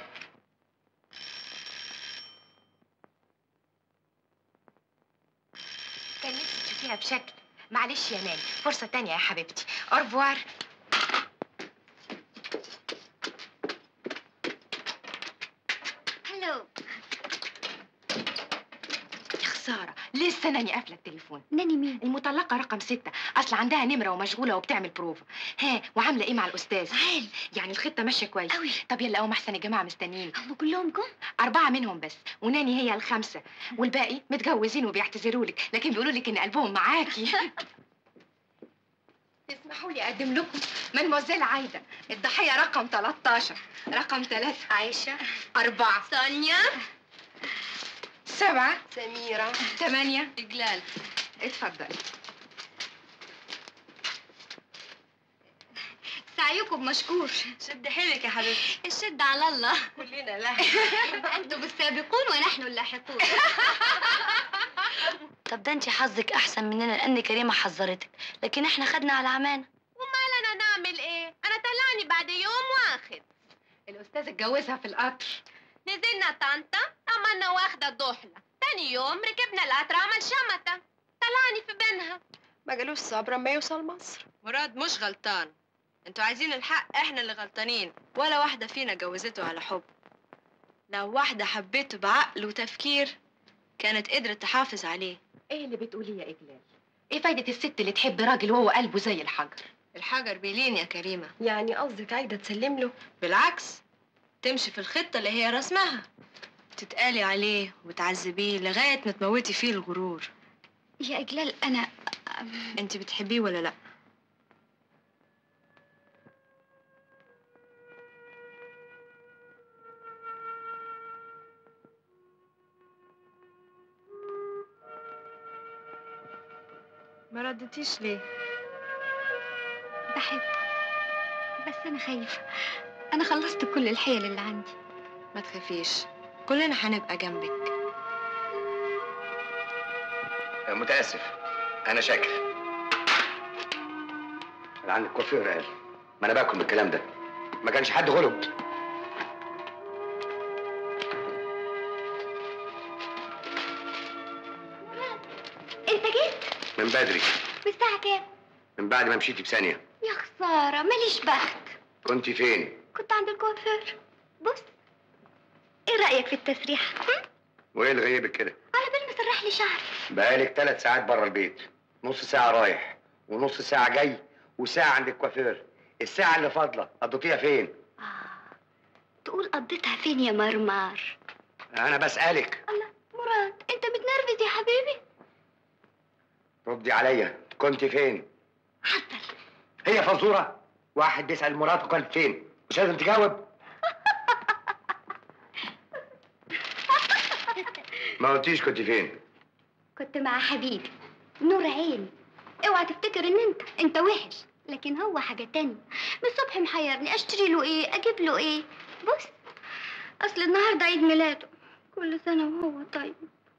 كان نفسي تشوفيها بشكل معلش يا ناني فرصة تانية يا حبيبتي أورفوار هلو يا خسارة لسه ناني قافلة التليفون ناني مين؟ المطلقة رقم ستة أصل عندها نمرة ومشغولة وبتعمل بروفا ها وعاملة إيه مع الأستاذ؟ عال يعني الخطة ماشية كويس أوي. طب يلا قوم أحسن يا جماعة مستنيين هم كلهم جم؟ أربعة منهم بس وناني هي الخامسة والباقي متجوزين وبيعتذروا لك لكن بيقولوا لك إن قلبهم معاكي اسمحوا لي أقدم لكم مدموزيل عايدة الضحية رقم 13 رقم ثلاثة عايشة أربعة سونيا سبعة سميرة ثمانية إجلال اتفضل سعيكم مشكور شد حيلك يا حبيبتي الشد على الله كلنا لا أنتم السابقون ونحن اللاحقون طب ده انت حظك احسن مننا لان كريمه حذرتك لكن احنا خدنا على عمانا ومالنا نعمل إيه؟ أنا طلعني بعد يوم واخد الأستاذ اتجوزها في القطر نزلنا طنطا عملنا واخدة ضحلة تاني يوم ركبنا القطر عمل شمتة طلعني في بينها ما جالوش صبر اما يوصل مصر مراد مش غلطان انتوا عايزين الحق احنا اللي غلطانين ولا واحده فينا جوزته على حب لو واحده حبيته بعقل وتفكير كانت قدرت تحافظ عليه إيه اللي بتقوليه يا إجلال؟ إيه فايدة الست اللي تحب راجل وهو قلبه زي الحجر؟ الحجر بيلين يا كريمه يعني قصدك عايده تسلم له بالعكس تمشي في الخطه اللي هي رسمها تتقالي عليه وتعذبيه لغايه ما تموتي فيه الغرور يا إجلال أنا انت بتحبيه ولا لا ما ردتيش ليه بحبه بس أنا خايفة أنا خلصت كل الحيل اللي عندي ما تخافيش كلنا هنبقى جنبك متاسف انا شاكر انا عندك كوافير قال ما انا باكل من الكلام ده ما كانش حد غلب أنت جيت؟ من بدري والساعة كام؟ من بعد ما مشيتي بثانيه يا خسارة ماليش بخت كنت فين كنت عند الكوافير بص ايه رأيك في التسريح؟ هم؟ وايه اللي غيبك كده على بال ما سرح لي شعري بقالك ثلاث ساعات بره البيت نص ساعة رايح ونص ساعة جاي وساعة عند الكوافير الساعة اللي فاضلة قضيتيها فين؟ آه. تقول قضيتها فين يا مرمار؟ أنا بسألك الله مراد انت متنرفز يا حبيبي؟ ردي عليا كنت فين؟ حصل هي فزورة واحد بيسأل مراته كانت فين مش لازم تجاوب ما قلتيش كنت فين كنت مع حبيبي نور عيني اوعى تفتكر ان انت انت وحش لكن هو حاجة تانية من الصبح محيرني اشتري له ايه اجيب له ايه بص اصل النهارده عيد ميلاده كل سنة وهو طيب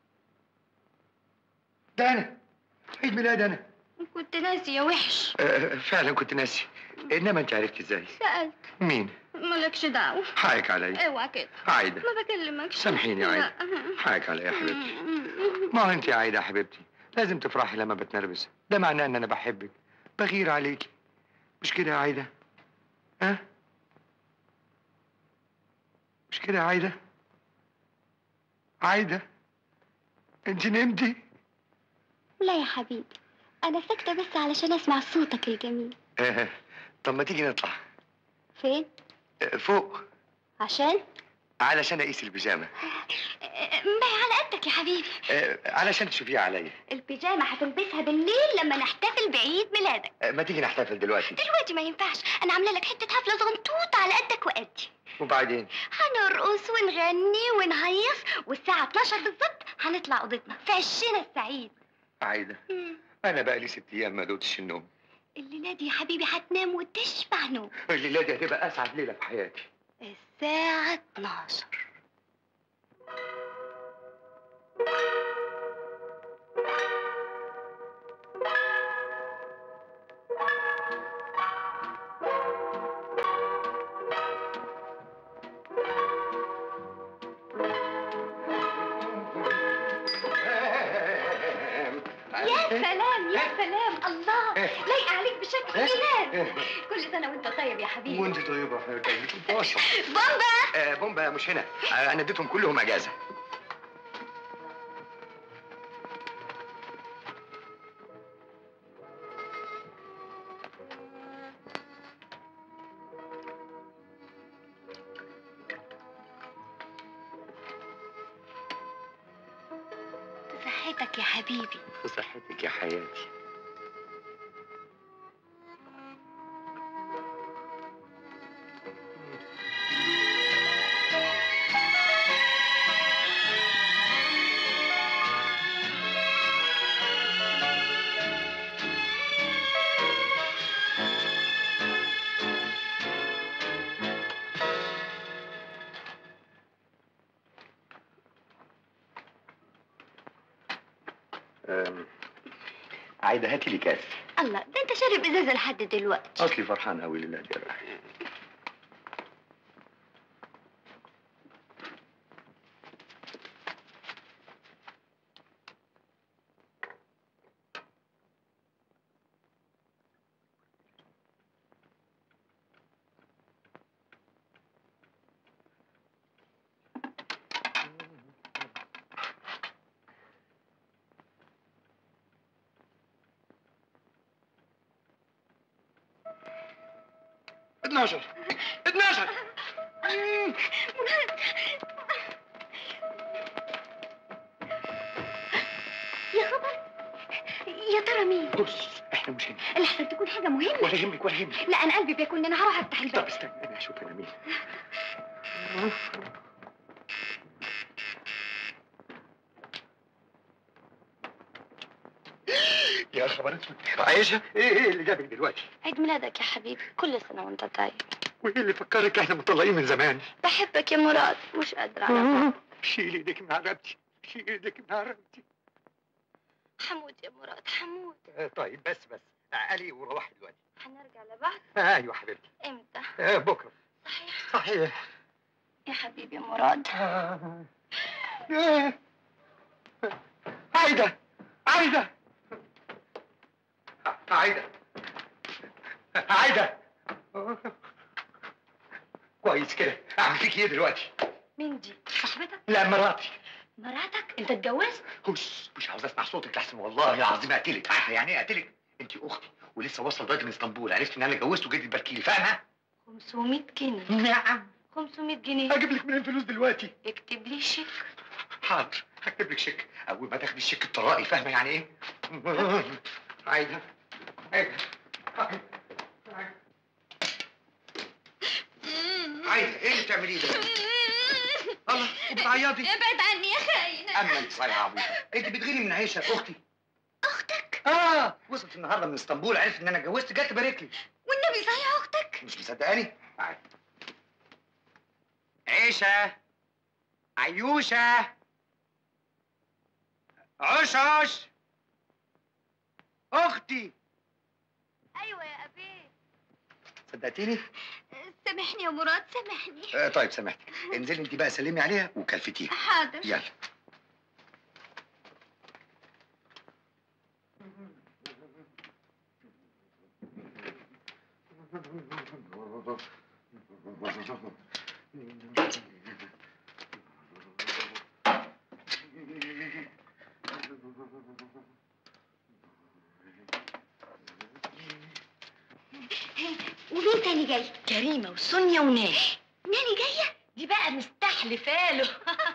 ده أنا عيد ميلاد أنا كنت ناسي يا وحش آه فعلا كنت ناسي انما انت عرفت ازاي سألت مين مالكش دعوة حقك عليا اوعى كده عايده ما بكلمكش سامحيني يا عايده حقك عليا يا حبيبتي ما هو انت يا عايده يا حبيبتي لازم تفرحي لما بتنرفز ده معناه ان انا بحبك بغير عليكي مش كده يا عايده ها مش كده يا عايده عايده انت نمتي لا يا حبيبي انا ساكته بس علشان اسمع صوتك الجميل آه، طب ما تيجي نطلع فين آه، فوق عشان علشان اقيس البيجامه ما هي على قدك يا حبيبي آه، علشان تشوفيها عليا البيجامه هتلبسها بالليل لما نحتفل بعيد ميلادك آه، ما تيجي نحتفل دلوقتي دلوقتي ما ينفعش انا عامله لك حته حفله صغنطوطه على قدك وقدي وبعدين هنرقص ونغني ونهيص والساعه 12 بالظبط هنطلع اوضتنا في عشنا السعيد عايده انا بقى لي ست ايام ما دوتش النوم الليله دي يا حبيبي هتنام وتشبع نوم الليله دي هتبقى اسعد ليله في حياتي الساعه 12 يا سلام يا سلام الله لايقه عليك بشكل جنان كل سنه وانت طيب يا حبيبي وانت طيبه يا حبيبتي كنت واثق بومبا آه بومبا مش هنا آه انا اديتهم كلهم اجازه صحتك يا حبيبي في صحتك يا حياتي آم، عايده هاتي لي كاس الله ده انت شارب ازازه لحد دلوقتي اصلي فرحان قوي لله دي الرحمة. اتناشر اتناشر يا خبر يا ترى مين بص احنا مش هنا لحسن تكون حاجه مهمه ولا يهمك ولا يهمك لا انا قلبي بيكون انا هروح افتح طب الباب استنى انا اشوف انا مين يا خبر اسود عايشه ايه ايه اللي جابك دلوقتي عيد ميلادك يا حبيبي كل سنه وانت طيب وايه اللي فكرك احنا مطلقين من زمان بحبك يا مراد مش قادره على بعض. شيل ايدك من على رقبتي شيل ايدك من على رقبتي حمود يا مراد حمود آه، طيب بس بس عقلي وروحي دلوقتي هنرجع لبعض آه، ايوه حبيبتي امتى آه، بكره صحيح صحيح يا حبيبي يا مراد آه. آه. عايده عايده عايده عايده كويس كده اعمل فيك ايه دلوقتي مين دي صاحبتك لا مراتي مراتك انت اتجوزت هش مش عاوز اسمع صوتك لحسن والله العظيم اقتلك عارفه يعني ايه اقتلك انت اختي ولسه واصله دلوقتي من اسطنبول عرفت ان انا اتجوزت وجيت تباركي لي فاهمه 500 جنيه نعم 500 جنيه اجيب لك منين فلوس دلوقتي اكتب لي شيك حاضر هكتب لك شيك اول ما تاخدي الشيك الطرائي فاهمه يعني ايه عايده عايده عايده ايه اللي بتعمليه ده الله وبتعيطي ابعد عني يا خاين اما انت صايعه عبيطه انت بتغيري من عيشه اختي اختك اه وصلت النهارده من اسطنبول عرفت ان انا اتجوزت جت تبارك لي والنبي صحيح اختك مش مصدقاني تعالي عيشه عيوشه عشعش اختي ايوه يا ابي صدقتيني سامحني يا مراد سامحني آه طيب سامحتك انزلي انت بقى سلمي عليها وكلفتيها حاضر يلا مين تاني جاي كريمه وسونيا وناس ناني جايه دي بقى مستحلفه له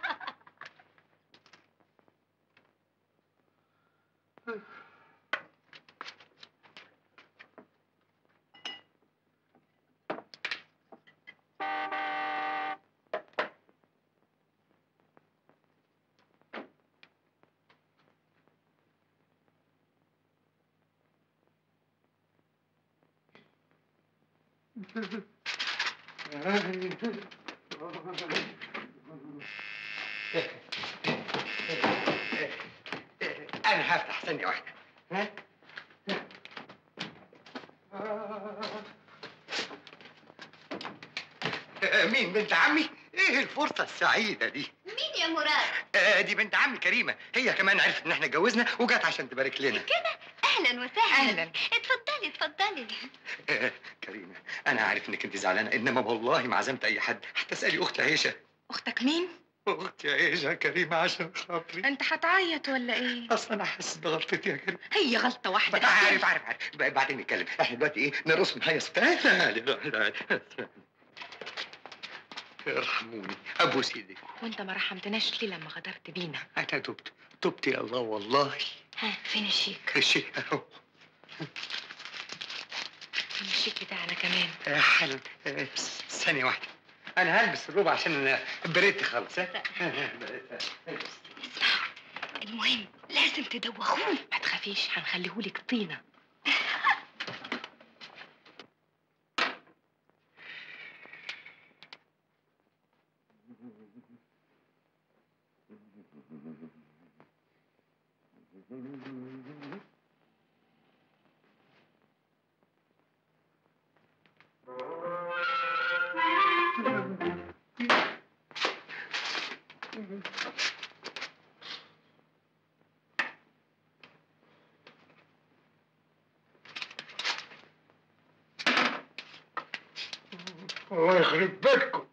انا هفتح ثانيه واحده ها آه، مين بنت عمي ايه الفرصه السعيده دي مين يا مراد آه، دي بنت عمي كريمه هي كمان عرفت ان احنا اتجوزنا وجت عشان تبارك لنا كده اهلا وسهلا أهلاً. اتفضلي اتفضلي آه، كريمه انا عارف انك انت زعلانه انما والله ما عزمت اي حد حتى اسالي اختي عيشه اختك مين اختي عيشه كريمه عشان خاطري انت هتعيط ولا ايه اصل انا حاسس بغلطتي يا كريمه هي غلطه واحده عارف عارف عارف ب- بعدين نتكلم احنا دلوقتي ايه نرقص نهيص تعالي تعالي ارحموني ابوس ايدك وانت ما رحمتناش ليه لما غدرت بينا انا تبت تبت يا الله والله ها فين الشيك شيء اهو فين الشيك بتاعنا كمان آه، حالا آه، ثانية واحدة أنا هلبس الروب عشان بريت خالص ها المهم لازم تدوخوني ما تخافيش هنخليهولك طينه الله يخرب بيتكم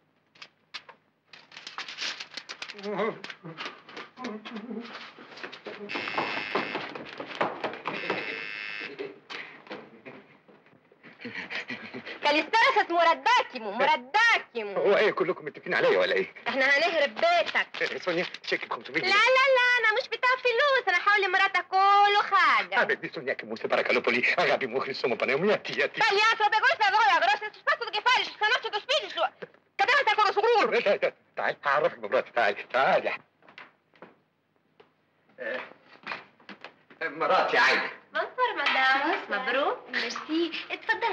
كاليسترسس مرداكيمو مرداكيمو هو إيه كلكم متفقين عليا ولا إيه؟ احنا هنهرب بيتك آه، سونيا شيك ب 500 لا جنيه لا لا انا مش بتاع فلوس انا حولي مراتك كل حاجه حبيبي سونيا che musi para calopoli, agabi muhri sono paneomiati, yati. Tagliato per questo voi avreste spazio che fare se non c'è spirito cadete con sicuro تعال هعرفك بمراتي تعال تعال يا مراتي عايدة بونسوار مدام مبروك ميرسي اتفضلي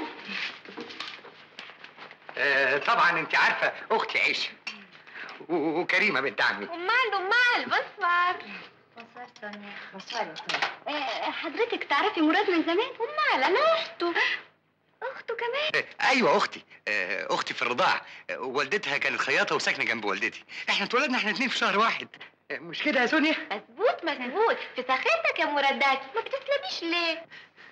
آه، طبعا انت عارفة اختي عيشة و- وكريمة بنت عمي امال امال بونسوار بونسوار سونيا بونسوار آه حضرتك تعرفي مراد من زمان امال انا اخته اخته كمان آه، ايوه اختي آه، اختي في الرضاعة آه، والدتها كانت خياطة وساكنة جنب والدتي احنا اتولدنا احنا اتنين في شهر واحد آه، مش كده يا سونيا؟ مظبوط مظبوط في سخيتك يا مرداكي ما بتسلميش ليه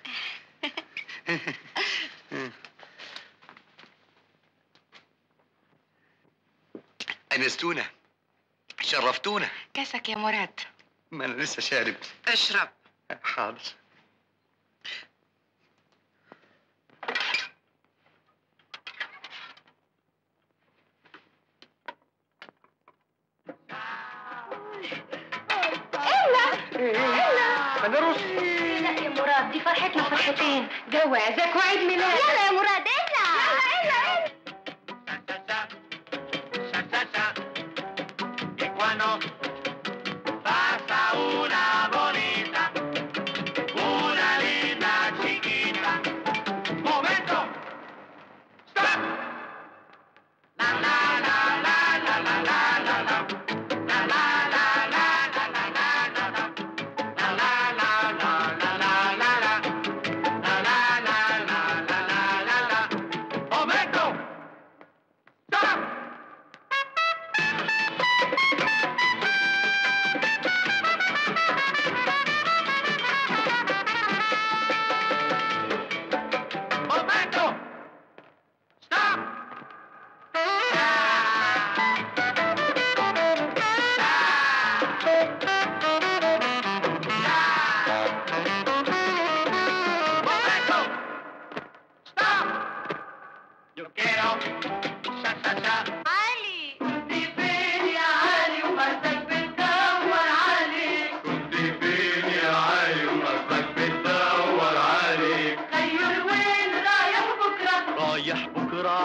انستونا شرفتونا كاسك يا مراد ما انا لسه شارب اشرب حاضر هنرقص لا يا مراد دي فرحتنا فرحتين جوازك وعيد ميلاد يلا يا مراد اطلع يلا يلا Y cuando pasa una bonita, una linda chiquita. ¡Momento! ¡Stop! La la la la la la la la la. La la la la la la la la la. La la la la la la la la. La la la la la la la la. ¡Momento!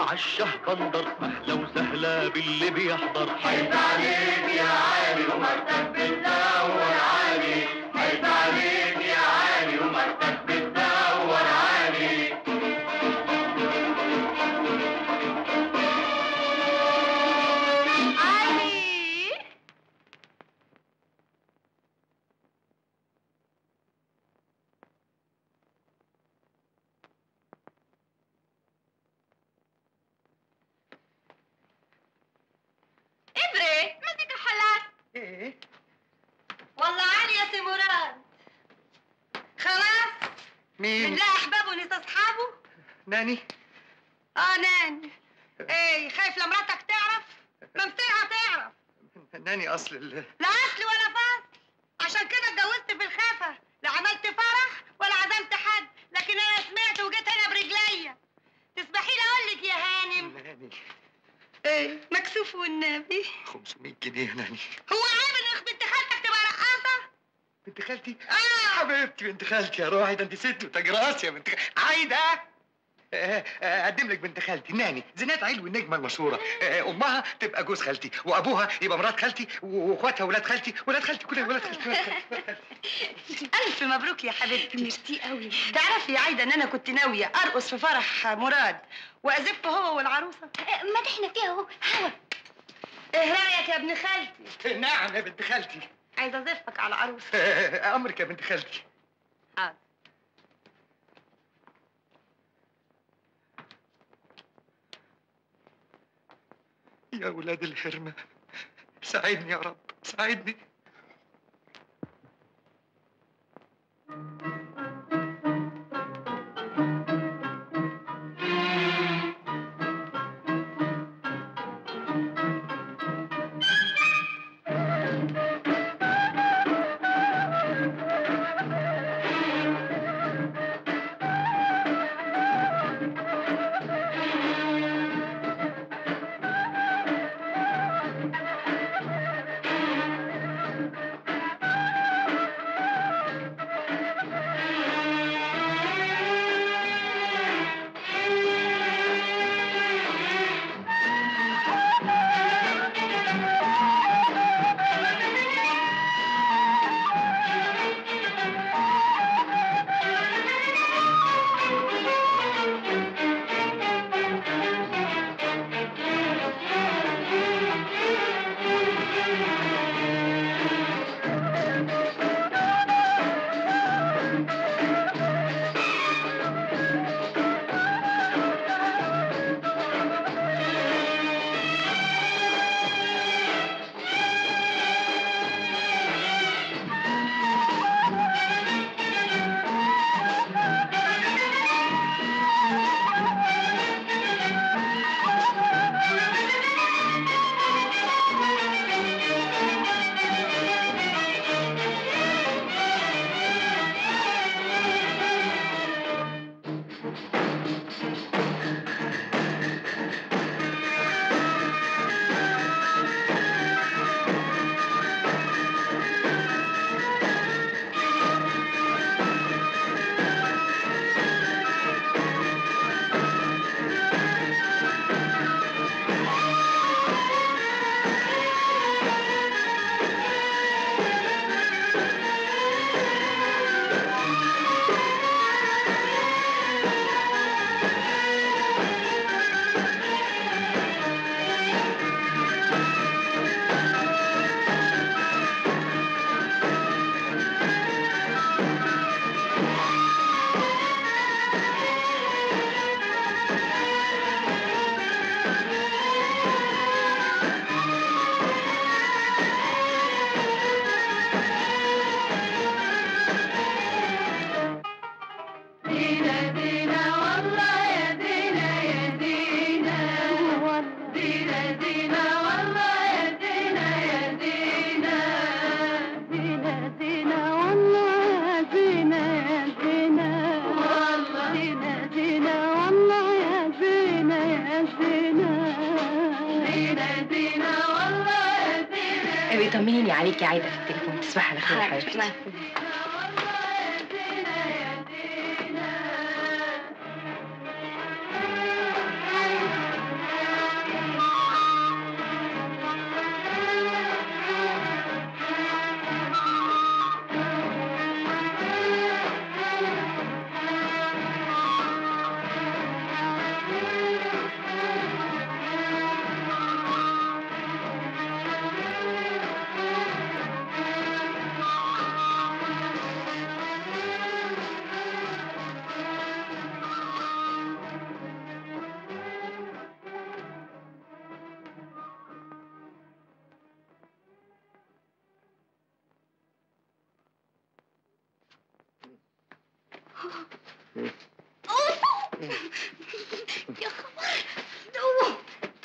عالشه بندر اهلا وسهلا باللي بيحضر حيط عليك يا علي ومرتك بتدور علي حيط عليك يا علي ومرتك بتدور علي علي ابري مسك الحلال ايه والله علي يا سي مراد خلاص مين بنلاقي احبابه وناس اصحابه ناني اه نان ايه خايف لمراتك تعرف ممسيها تعرف ناني اصل ال... لا اصل ولا فصل عشان كده اتجوزت في الخافه لا عملت فرح ولا عزمت حد لكن انا سمعت وجيت هنا برجليا تسمحي لي اقول لك يا هانم ناني ايه مكسوف والنبي 500 جنيه يا ناني هو عيب ان اخت بنت خالتك تبقى رقاصه بنت خالتي اه حبيبتي بنت خالتي يا روحي ده انت ست وتاج راسي يا بنت خالتي عايده آه، آه، اقدم لك بنت خالتي ناني زينات علوي النجمه المشهوره آه، امها تبقى جوز خالتي وابوها يبقى مرات خالتي واخواتها ولاد خالتي ولاد خالتي كلهم ولاد خالتي ولاد خالتي الف مبروك يا حبيبتي ميرسي قوي تعرفي يا عايده ان انا كنت ناويه ارقص في فرح مراد وازف هو والعروسه ما احنا فيها اهو هوا ايه رايك يا ابن خالتي نعم يا بنت خالتي عايزه ازفك على عروسه آه، امرك يا بنت خالتي حاضر يا ولاد الحرمه ساعدني يا رب ساعدني بيطمنيني عليك يا عايده في التليفون تصبح على خير يا حبيبتي يا خبر دوه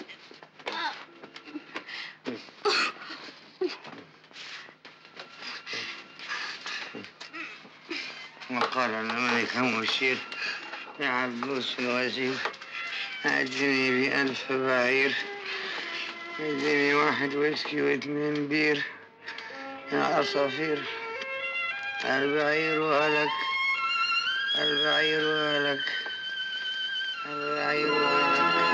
وقال الملك مشير يا عبوس الوزير أعدني بألف بعير اديني واحد ويسكي واثنين بير يا عصافير البعير هلك البعير هلك البعير هلك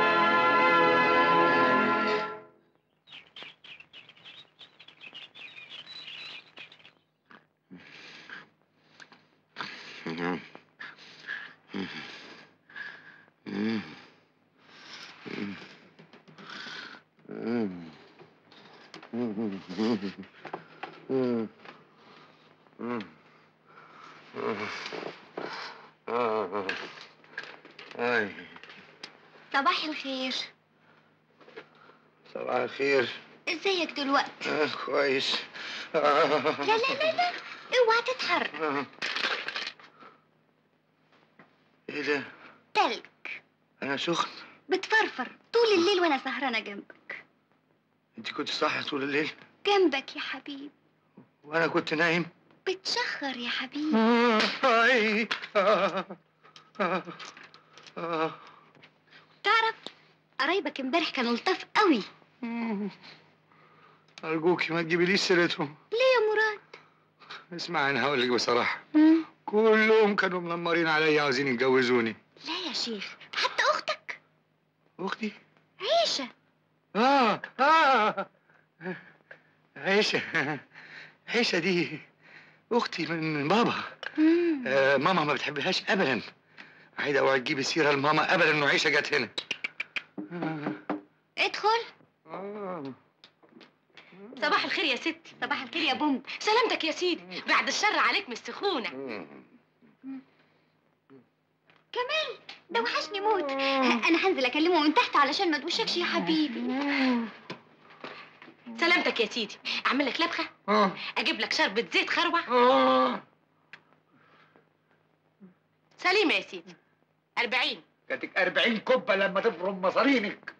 أي صباح الخير صباح الخير ازيك دلوقتي آه كويس لا لا لا لا اوعى تتحرك آه. ايه ده؟ تلج انا سخن بتفرفر طول الليل وانا سهرانه جنبك انت كنت صاحي طول الليل جنبك يا حبيبي وانا كنت نايم بتشخر يا حبيبي اي آه. آه. آه. تعرف قرايبك امبارح كانوا لطاف قوي ارجوكي ما تجيبيليش سيرتهم ليه يا مراد اسمع انا هقول لك بصراحه كلهم كانوا منمرين عليا عاوزين يتجوزوني لا يا شيخ حتى اختك اختي عيشه اه اه عيشه عيشه دي اختي من بابا آه ماما ما بتحبهاش ابدا عايده اوعي تجيبي سيره لماما ابدا انه عيشه جت هنا ادخل آه. صباح الخير يا ستي صباح الخير يا بوم سلامتك يا سيدي بعد الشر عليك من السخونه كمال ده وحشني موت انا هنزل اكلمه من تحت علشان ما توشكش يا حبيبي سلامتك يا سيدي اعمل لك لبخه اه اجيب لك شربة زيت خروع اه سليمه يا سيدي أربعين كانتك 40 كبه لما تفرم مصارينك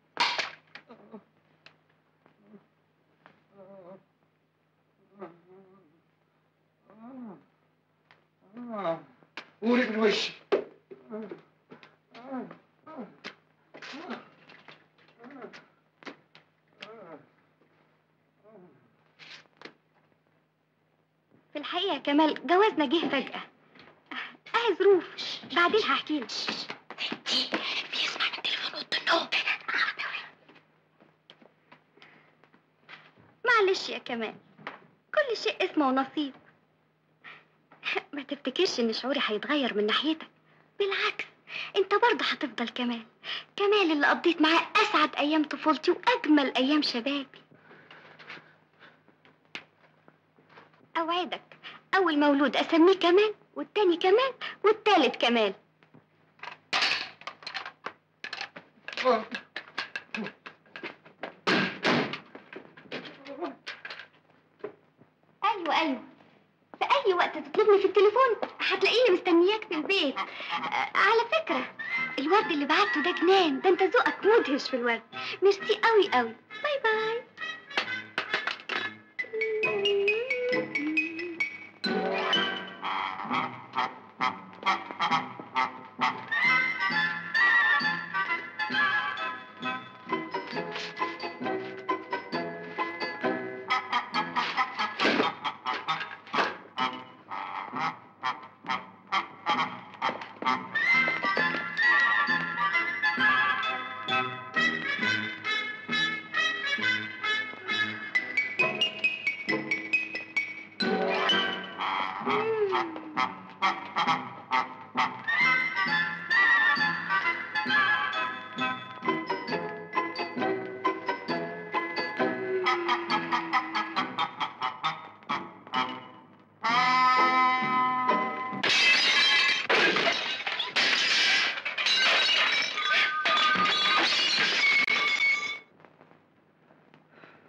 قولي من وشي في الحقيقه يا كمال جوازنا جه فجاه اهي ظروف بعدين هحكي لك بيسمع من تليفون اوضه النوم معلش يا كمال كل شيء اسمه ونصيب ما تفتكرش ان شعوري هيتغير من ناحيتك بالعكس انت برضه هتفضل كمال كمال اللي قضيت معاه اسعد ايام طفولتي واجمل ايام شبابي اوعدك اول مولود اسميه كمال والتاني كمال والتالت كمال ايوه ايوه في اي وقت تطلبني في التليفون هتلاقيني مستنياك في البيت آه، على فكره الورد اللي بعته ده جنان ده انت ذوقك مدهش في الورد ميرسي قوي قوي باي باي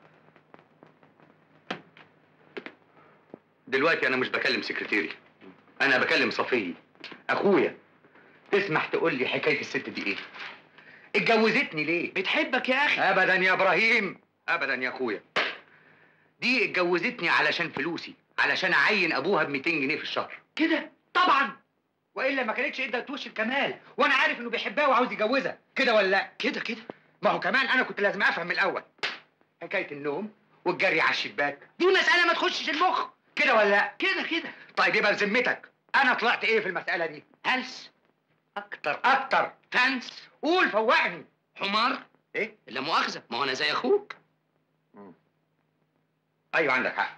دلوقتي انا مش بكلم سكرتيري انا بكلم صفيه اخويا تسمح تقول لي حكايه الست دي ايه اتجوزتني ليه بتحبك يا اخي ابدا يا ابراهيم ابدا يا اخويا دي اتجوزتني علشان فلوسي علشان اعين ابوها ب 200 جنيه في الشهر كده طبعا والا ما كانتش ادت وش الكمال وانا عارف انه بيحبها وعاوز يجوزها كده ولا لا كده كده ما هو كمان انا كنت لازم افهم من الاول حكايه النوم والجري على الشباك دي مساله ما تخشش المخ كده ولا لا كده كده طيب يبقى بذمتك انا طلعت ايه في المساله دي هلس اكتر اكتر فانس قول فوقني حمار ايه لا مؤاخذه ما هو انا زي اخوك ايوه عندك حق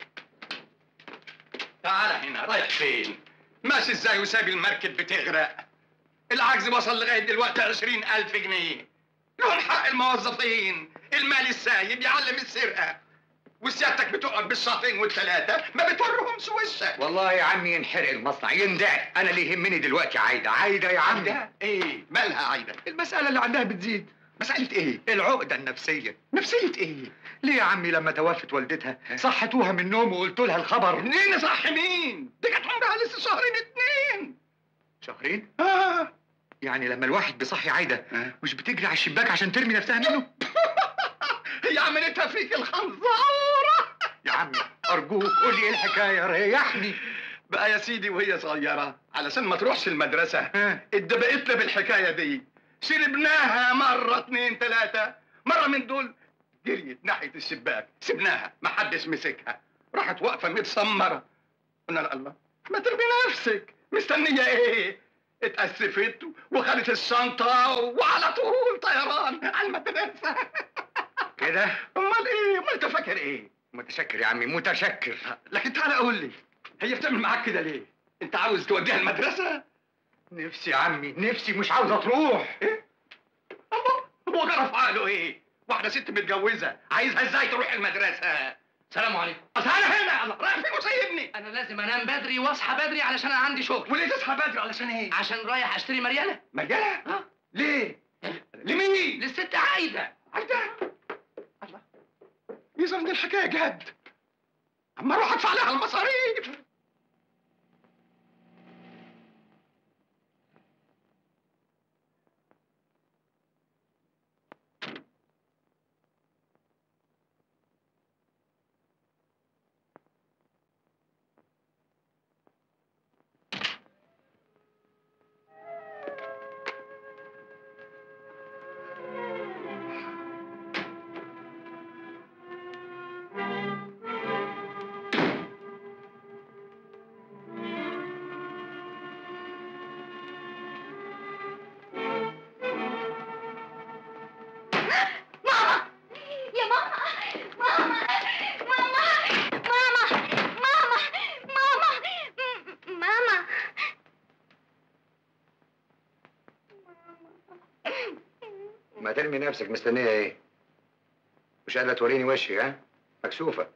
تعال هنا رايح فين؟ ماشي ازاي وسايب المركب بتغرق؟ العجز وصل لغاية دلوقتي عشرين ألف جنيه لهم حق الموظفين المال السايب يعلم السرقة وسيادتك بتقعد بالساعتين والثلاثة ما بتورهمش وشك والله يا عمي ينحرق المصنع يندع انا اللي يهمني دلوقتي عايده عايده يا عمي عايدة؟ ايه؟ مالها عايدة؟ المسألة اللي عندها بتزيد مسألة ايه؟ العقده النفسيه نفسية ايه؟ ليه يا عمي لما توفت والدتها صحتوها من النوم وقلت لها الخبر منين صح مين؟ دي كانت عمرها لسه شهرين اتنين شهرين آه. يعني لما الواحد بيصحي عايده مش بتجري على الشباك عشان ترمي نفسها منه هي عملتها فيك الخنزارة يا عمي ارجوك قول لي ايه الحكايه ريحني بقى يا سيدي وهي صغيرة علشان ما تروحش المدرسة اتدبقتنا بالحكاية دي شربناها مرة اتنين تلاتة مرة من دول جريت ناحية الشباك سبناها ما حدش مسكها راحت واقفة متسمرة قلنا لها الله ما ترمي نفسك مستنية ايه اتأسفت وخدت الشنطة وعلى طول طيران على المدرسة كده امال ايه امال انت فاكر ايه متشكر يا عمي متشكر لكن تعالى قول لي هي بتعمل معاك كده ليه انت عاوز توديها المدرسة نفسي يا عمي نفسي مش عاوزه تروح ايه الله هو جرى في عقله ايه واحدة ست متجوزة عايزها ازاي تروح المدرسة سلام عليكم تعالى هنا الله رايح فين وسايبني انا لازم انام بدري واصحى بدري علشان انا عندي شغل وليه تصحى بدري علشان ايه عشان رايح اشتري مريالة مريالة ها ليه لمين للست عايده عايدة الله يظهر ان الحكاية جد اما اروح ادفع لها المصاريف ماما يا ماما ماما ماما ماما ماما ماما م- ماما ما ترمي نفسك مستنيه ايه مش قادره توريني وشي ها مكسوفه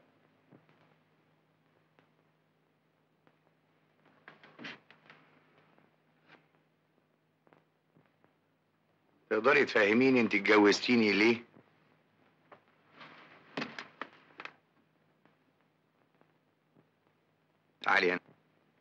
تقدري تفهميني انت اتجوزتيني ليه تعالي هنا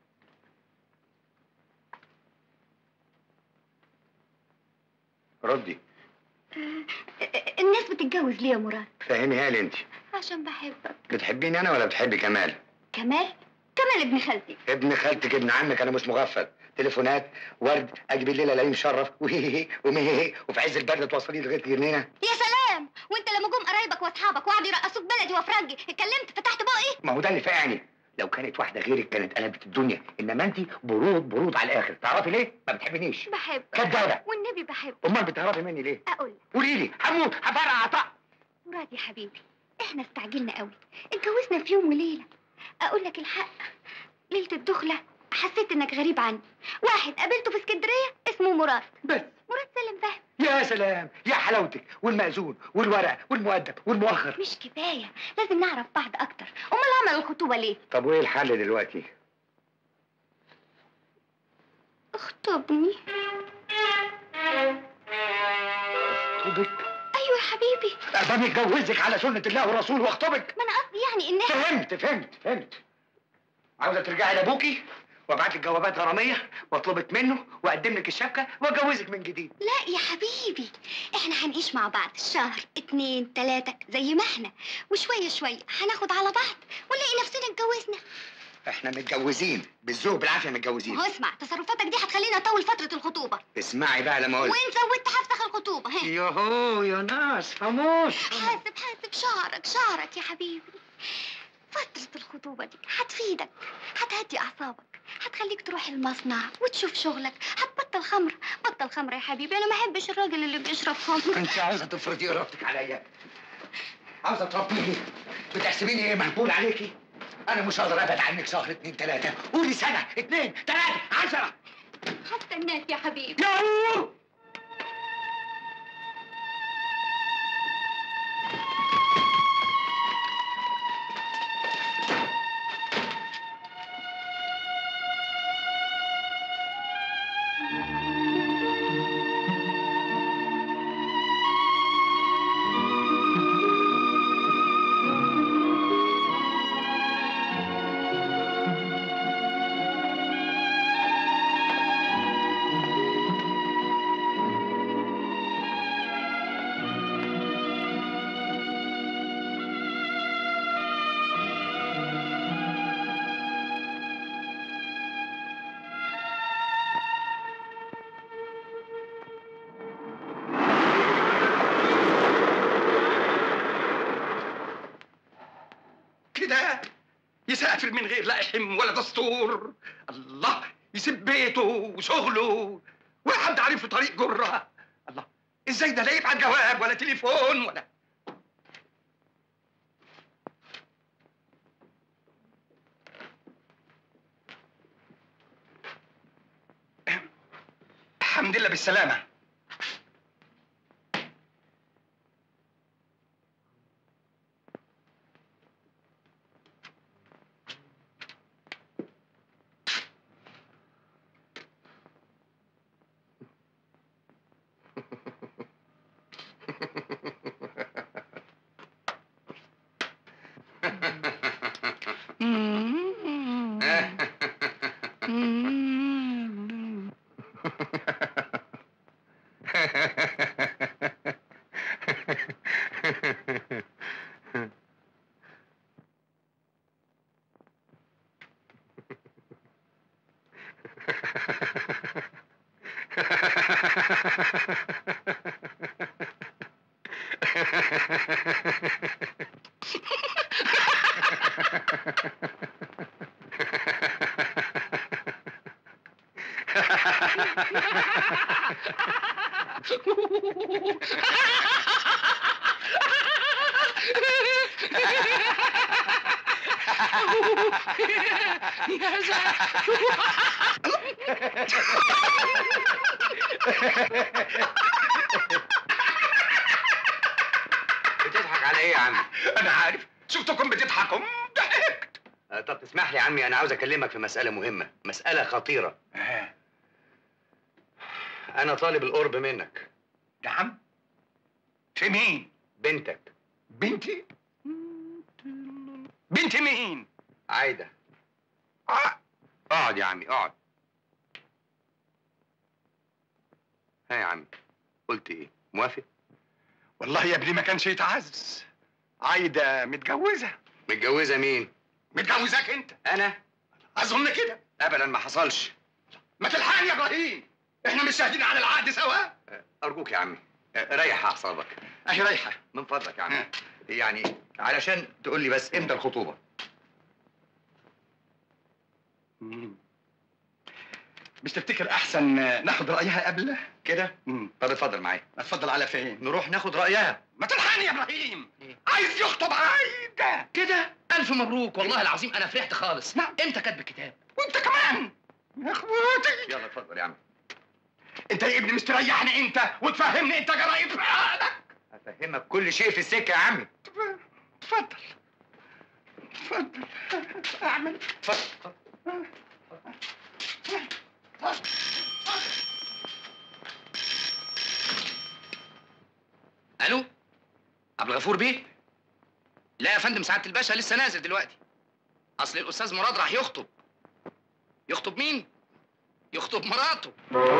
ردي الناس بتتجوز ليه يا مراد فهميها لي انت عشان بحبك بتحبيني انا ولا بتحبي كمال كمال كمال ابن خالتي ابن خالتك ابن عمك انا مش مغفل تليفونات ورد اجي بالليل الاقيه مشرف وهي ومهي وفي عز البرد توصلي لغايه جنينه يا سلام وانت لما جم قرايبك واصحابك وقعدوا يرقصوك بلدي وفرنجي اتكلمت فتحت بقى ايه ما هو ده اللي فاقعني لو كانت واحده غيرك كانت قلبت الدنيا انما انت برود برود على الاخر تعرفي ليه ما بتحبنيش بحبك كدابه والنبي بحبك امال بتهربي مني ليه اقول لك قولي لي هموت هفرقع طق مراد يا حبيبي احنا استعجلنا قوي اتجوزنا في يوم وليله اقول لك الحق ليله الدخله حسيت انك غريب عني واحد قابلته في اسكندريه اسمه مراد بس مراد سالم فهمي يا سلام يا حلاوتك والمأذون والورق والمؤدب والمؤخر مش كفايه لازم نعرف بعض اكتر امال عمل الخطوبه ليه طب وايه الحل دلوقتي اخطبني خطبك ايوه يا حبيبي طب اتجوزك على سنه الله ورسوله واخطبك ما انا قصدي يعني ان احنا فهمت فهمت فهمت عاوزه ترجعي لابوكي وابعت لك جوابات غراميه واطلبك منه واقدم لك الشبكه واتجوزك من جديد لا يا حبيبي احنا هنعيش مع بعض شهر اتنين تلاتة زي ما احنا وشوية شوية هناخد على بعض ونلاقي نفسنا اتجوزنا احنا متجوزين بالذوق بالعافيه متجوزين ما هو اسمع تصرفاتك دي هتخلينا نطول فترة الخطوبة اسمعي بقى لما اقول وان زودت هفسخ الخطوبة ها يوهو يا ناس فموس حاسب حاسب شعرك شعرك يا حبيبي فترة الخطوبة دي هتفيدك هتهدي أعصابك هتخليك تروح المصنع وتشوف شغلك هتبطل خمر بطل خمر يا حبيبي أنا ما أحبش الراجل اللي بيشرب خمر انت عاوزه تفرضي ارادتك عليا عاوزه تربيني بتحسبيني ايه مهبول عليكي انا مش هقدر ابعد عنك شهر اتنين تلاته قولي سنه اتنين تلاته عشره هستناك يا حبيبي يوه كده يسافر من غير لا إحم ولا دستور الله يسيب بيته وشغله ولا حد عارف له طريق جرة الله ازاي ده لا يبعت جواب ولا تليفون ولا الحمد لله بالسلامة بتضحك على ايه يا عم؟ انا عارف شفتكم بتضحكوا ضحكت آه، طب تسمح لي يا عمي انا عاوز اكلمك في مسألة مهمة، مسألة خطيرة. انا طالب القرب منك. نعم؟ في مين؟ بنتك. بنتي؟ بنت مين؟ عايدة. اقعد يا عمي اقعد. ها يا عمي قلت ايه؟ موافق؟ والله يا ابني ما كانش يتعز عايدة متجوزة متجوزة مين؟ متجوزاك انت انا؟ اظن كده ابدا ما حصلش. ما تلحقني يا ابراهيم احنا مش شاهدين على العقد سوا ارجوك يا عمي آه، ريح اعصابك. اهي رايحة من فضلك يا عمي. يعني علشان تقول لي بس امتى الخطوبة؟ مش تفتكر احسن ناخد رايها قبل كده؟ طب اتفضل معايا. اتفضل على فين نروح ناخد رأيها. ما تلحقني يا ابراهيم عايز يخطب عايدة كده الف مبروك والله العظيم انا فرحت خالص نعم. امتى كاتب الكتاب وانت كمان يا اخواتي يلا اتفضل يا عم. انت يا ابني مش تريحني انت وتفهمني انت جرايد في حالك هفهمك كل شيء في السكة يا عمي. اتفضل اتفضل اعمل اتفضل. الو عبد الغفور بيه لا يا فندم سعاده الباشا لسه نازل دلوقتي اصل الاستاذ مراد راح يخطب يخطب مين يخطب مراته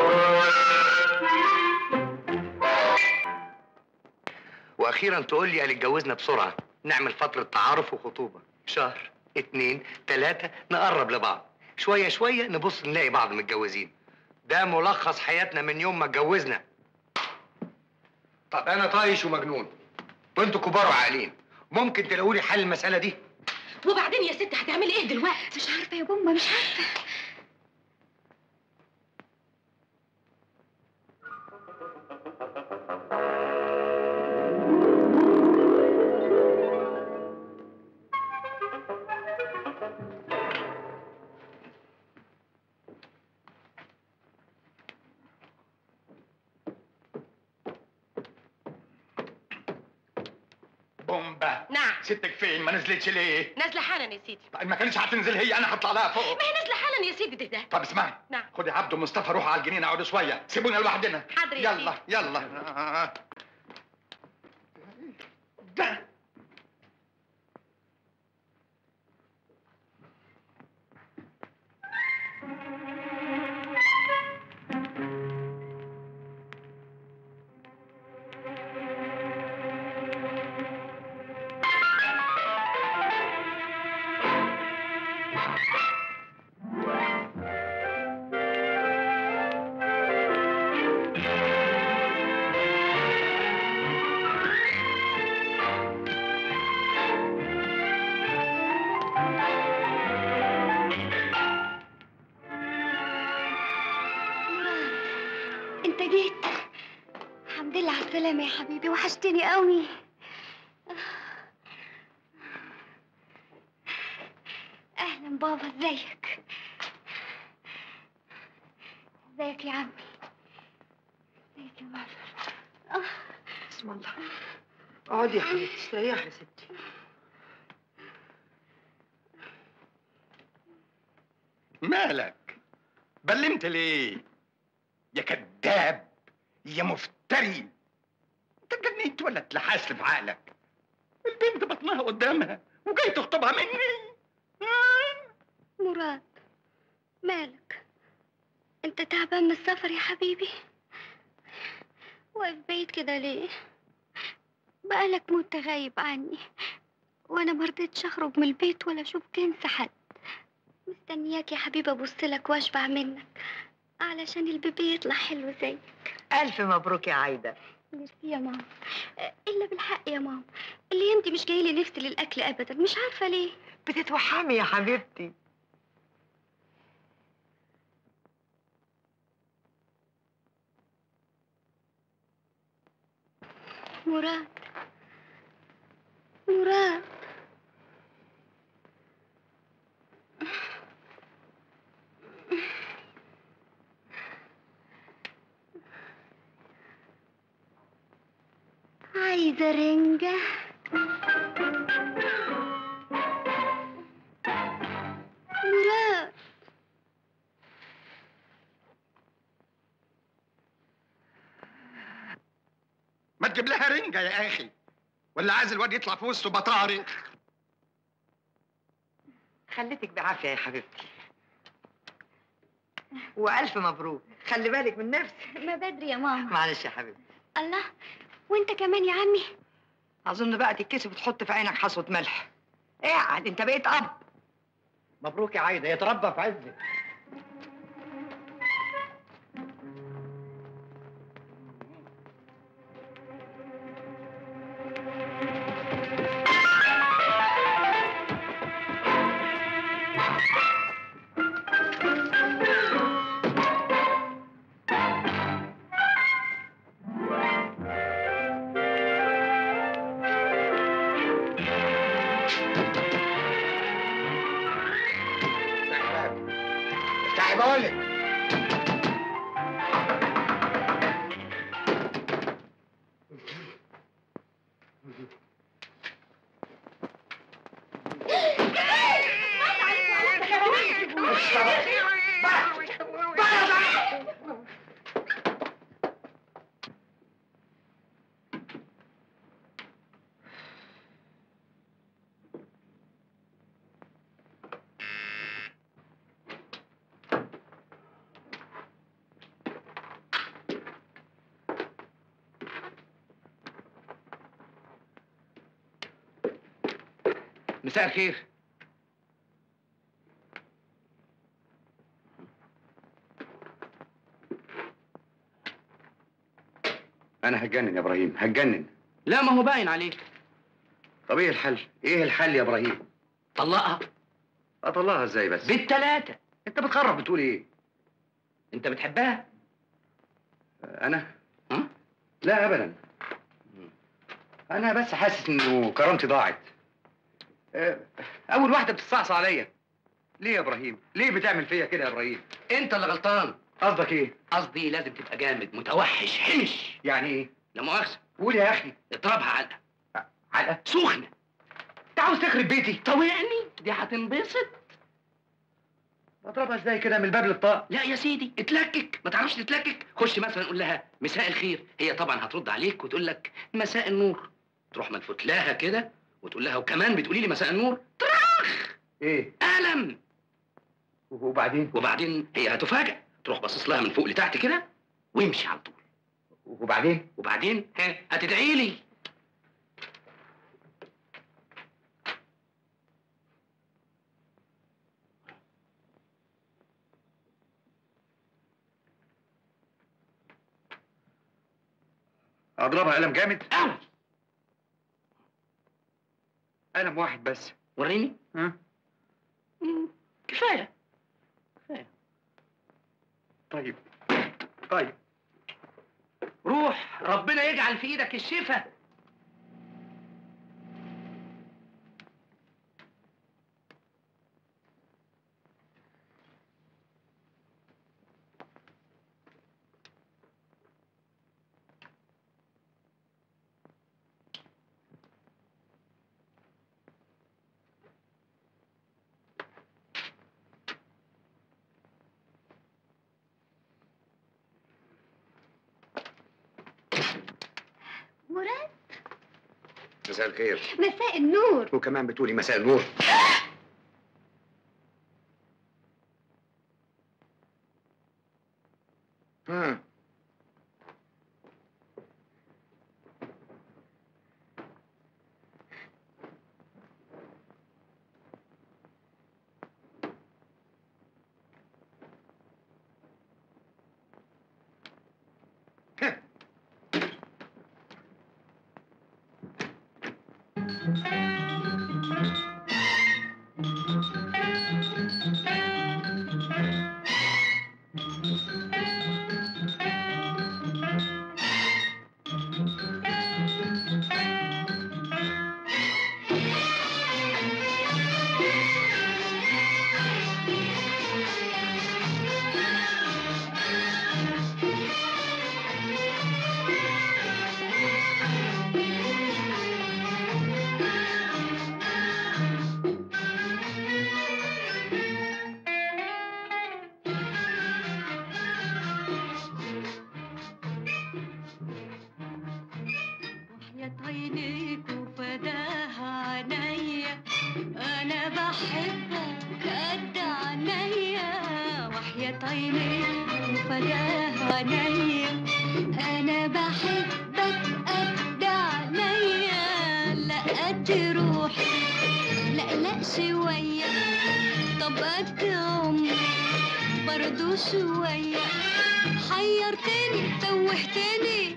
واخيرا تقول لي قال اتجوزنا بسرعه نعمل فتره تعارف وخطوبه شهر اتنين تلاته نقرب لبعض شويه شويه نبص نلاقي بعض متجوزين ده ملخص حياتنا من يوم ما اتجوزنا طب انا طايش ومجنون وانتوا كبار وعاقلين ممكن تلاقوا لي حل المساله دي وبعدين يا ست هتعملي ايه دلوقتي مش عارفه يا بومه مش عارفه بومبا نعم ستك فين ما نزلتش ليه نازله حالا يا سيدي طيب ما كانتش هتنزل هي انا هطلع لها فوق ما هي نازله حالا يا سيدي ده, ده. طب اسمعي نعم خدي عبده ومصطفى روحوا على الجنينه اقعدوا شويه سيبونا لوحدنا حاضر يا يلا يلا آه. ده انت جيت الحمد لله على السلامه يا حبيبي وحشتني قوي اهلا بابا ازيك ازيك يا عمي ازيك يا ماما آه. بسم الله اقعدي يا حبيبتي استريحي يا ستي مالك بلمت ليه يا كذاب يا مفتري انت اتجننت ولا اتلحست في عقلك البنت بطنها قدامها وجاي تخطبها مني مراد مالك انت تعبان من السفر يا حبيبي واقف بعيد كده ليه بقالك مدة غايب عني وانا مرضتش اخرج من البيت ولا اشوف جنس حد مستنياك يا حبيبي ابص لك واشبع منك علشان البيبي يطلع حلو زيك الف مبروك يا عايده ميرسي يا ماما آه، الا بالحق يا ماما الايام دي مش جايلي نفسي للاكل ابدا مش عارفه ليه بتتوحمي يا حبيبتي مراد مراد عايزة رنجة مراد ما تجيب لها رنجة يا أخي ولا عايز الواد يطلع في وسطه بطارق خليتك بعافيه يا حبيبتي والف مبروك خلي بالك من نفسك ما بدري يا ماما معلش يا حبيبتي الله وانت كمان يا عمي اظن بقى تتكسف وتحط في عينك حصوه ملح اقعد انت بقيت اب مبروك يا عايده يتربى في عزك افتحي بقولك مساء الخير انا هتجنن يا ابراهيم هتجنن لا ما هو باين عليك طب ايه الحل ايه الحل يا ابراهيم طلقها اطلقها ازاي بس بالتلاتة انت بتخرب بتقول ايه انت بتحبها انا لا ابدا انا بس حاسس انه كرامتي ضاعت آه، اول واحده بتستعصى عليا ليه يا ابراهيم ليه بتعمل فيا كده يا ابراهيم انت اللي غلطان قصدك ايه قصدي لازم تبقى جامد متوحش حمش يعني ايه لا مؤاخذة قول يا اخي اضربها علقة علقه سخنة انت عاوز تخرب بيتي طوعني دي هتنبسط اضربها ازاي كده من الباب للطاق لا يا سيدي اتلكك ما تعرفش تتلكك خش مثلا قول لها مساء الخير هي طبعا هترد عليك وتقول لك مساء النور تروح ملفوت لها كده وتقول لها وكمان بتقولي لي مساء النور ترخ ايه قلم وبعدين وبعدين هي هتفاجئ تروح باصص لها من فوق لتحت كده وامشي على طول وبعدين وبعدين ها هتدعي لي اضربها قلم جامد قوي قلم واحد بس وريني ها كفايه طيب طيب روح ربنا يجعل في ايدك الشفاء مراد مساء الخير مساء النور وكمان بتقولي مساء النور ها وحياة عينيك وفداها عينيا انا بحبك قد عينيا وحياة عينيك وفداها عينيا انا بحبك قد عينيا لا قد روحي لا لا شوية طب قد عمري برضو شوية حيرتني توهتني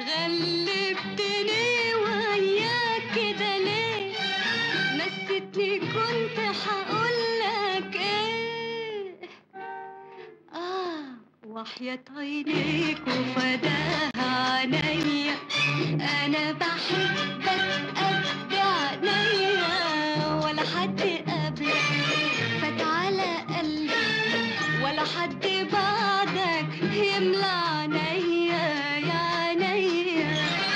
غلبتني وياك كده ليه نسيتني كنت هقولك ايه اه وحياة عينيك وفداها عينيا انا بحبك قد عينيا ولا حد قبلك فات على قلبي ولا حد بعدك يملى عينيا يا عينيا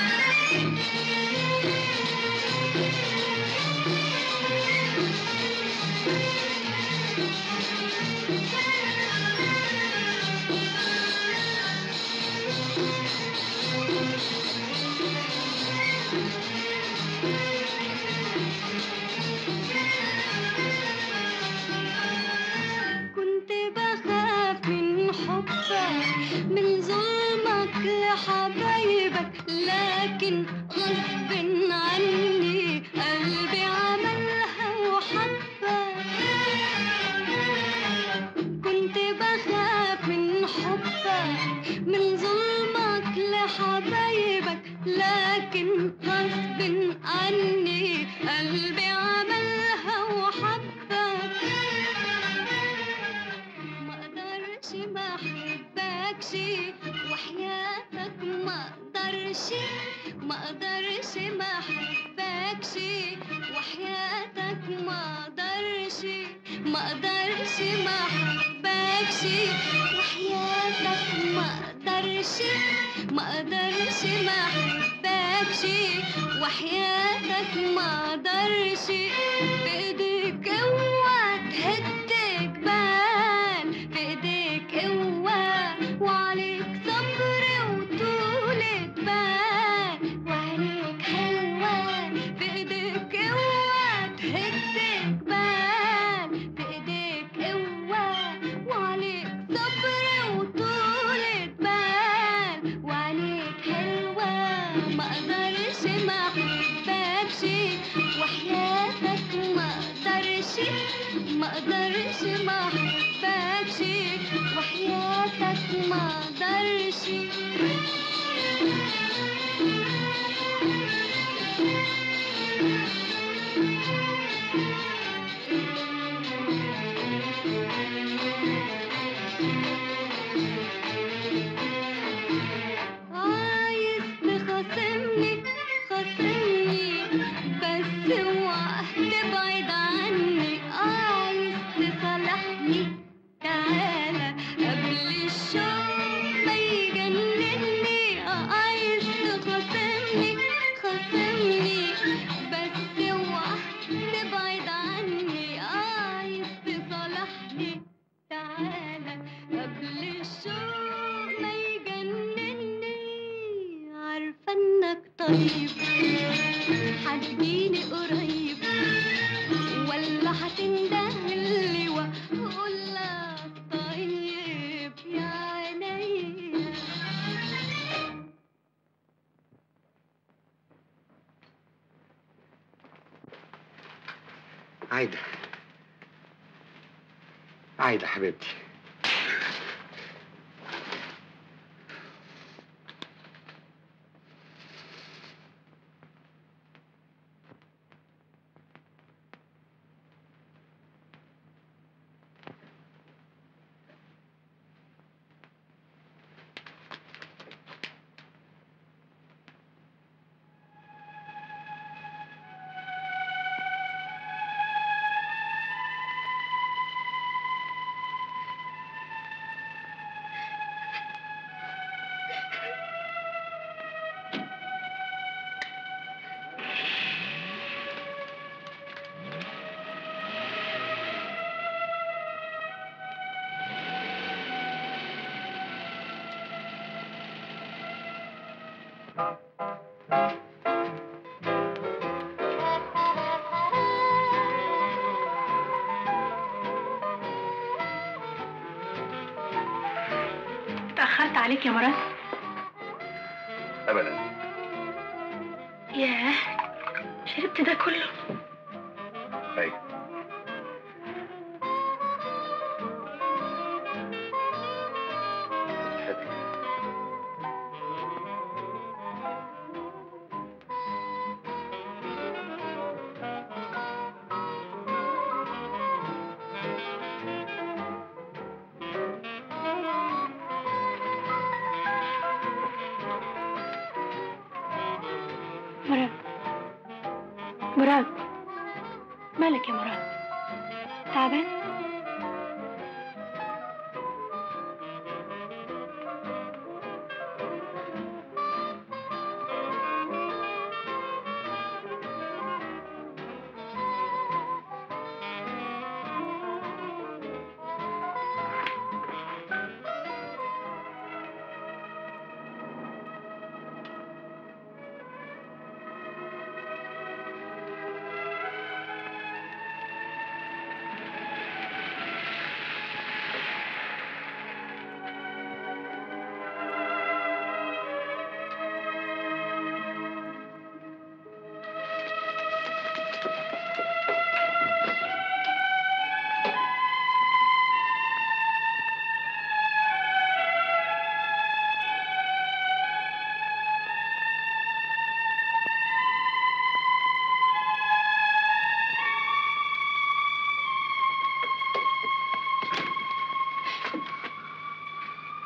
كنت بخاف من حبك من ظلمك لحبايبك لكن غصب عني قلبي عملها لكن غصب عني قلبي عملها وحبك ما اقدرش ما احبكش وحياتك ما اقدرش ما اقدرش ما احبكش وحياتك ما اقدرش ما اقدرش ما احبكش وحياتك ما اقدرش ما اقدرش ما احبكش وحياتك ما اقدرش بايديك اوعى تهد جبال بايديك اوعى وعليك صبر وطولة بال وعينيك حلوة بايديك اوعى تهد جبال بايديك اوعى وعليك صبر وطولة بال وعينيك حلوة ما اقدرش ما احبكش وحياتك ما اقدرش ما اقدرش ما احبكش وحياتك ما اقدرش عايز تخاصمني خاصمني بس اوعى تبعد عني عايز تصالحني تعالى قبل الشوق ما يجنني عايز تخاصمني خاصمني بس اوعى تبعد عني عايز تصالحني تعالى قبل الشوق ما يجنني عارفة انك طيب هتجيلي قريب ولا هتندهلي واقول لك طيب يا عينيا عايدة عايدة حبيبتي اتأخرت عليك يا مراد ابدا ياه شربت ده كله ايوه مراد مراد مالك يا مراد تعبان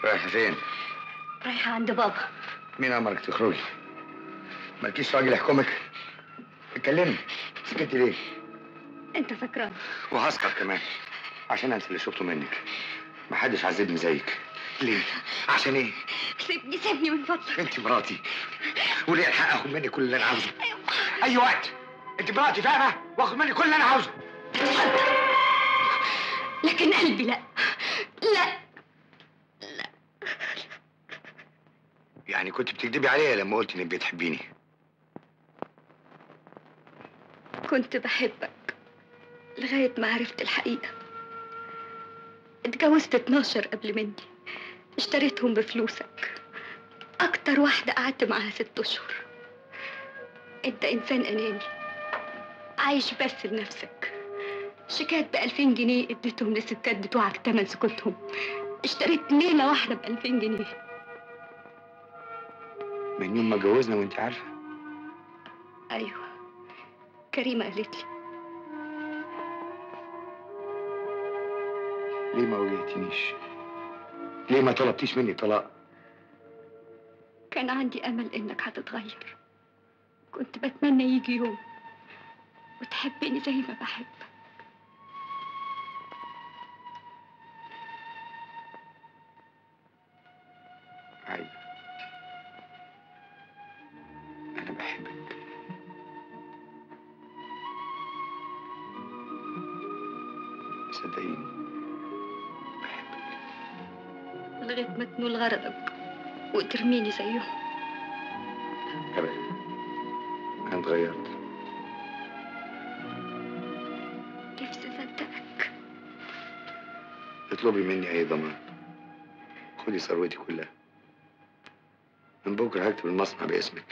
رايحة فين؟ رايحة عند بابا مين أمرك تخرجي؟ مالكيش راجل يحكمك؟ اتكلمي سكتي ليه؟ انت فاكران وهسكر كمان عشان انسى اللي شفته منك محدش عذبني زيك ليه؟ عشان ايه؟ سيبني سيبني من فضلك انت مراتي وليه الحق اخد منك كل اللي انا عاوزه اي وقت انت مراتي فاهمه واخد منك كل اللي انا عاوزه لكن قلبي لا لا يعني كنت بتكدبي عليا لما قلت انك بتحبيني كنت بحبك لغاية ما عرفت الحقيقة اتجوزت 12 قبل مني اشتريتهم بفلوسك أكتر واحدة قعدت معاها ست أشهر أنت إنسان أناني عايش بس لنفسك شيكات بألفين جنيه اديتهم للستات بتوعك تمن سكوتهم اشتريت ليلة واحدة بألفين جنيه من يوم ما اتجوزنا وانت عارفه أيوة كريمة قالت لي ليه ما واجهتنيش ليه ما طلبتيش مني طلاق كان عندي أمل إنك هتتغير كنت بتمنى يجي يوم وتحبني زي ما بحبك عايزة انا بحبك صدقيني لغاية ما تنول غرضك وترميني زيهم ابدا انا اتغيرت نفسي أصدقك اطلبي مني اي ضمان خدي ثروتي كلها من بكره هكتب المصنع باسمك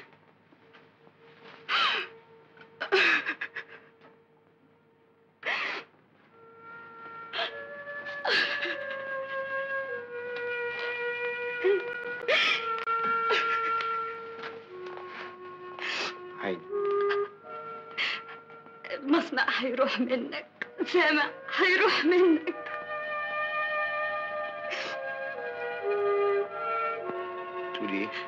عادي المصنع هيروح منك سامع هيروح منك تقولي ايه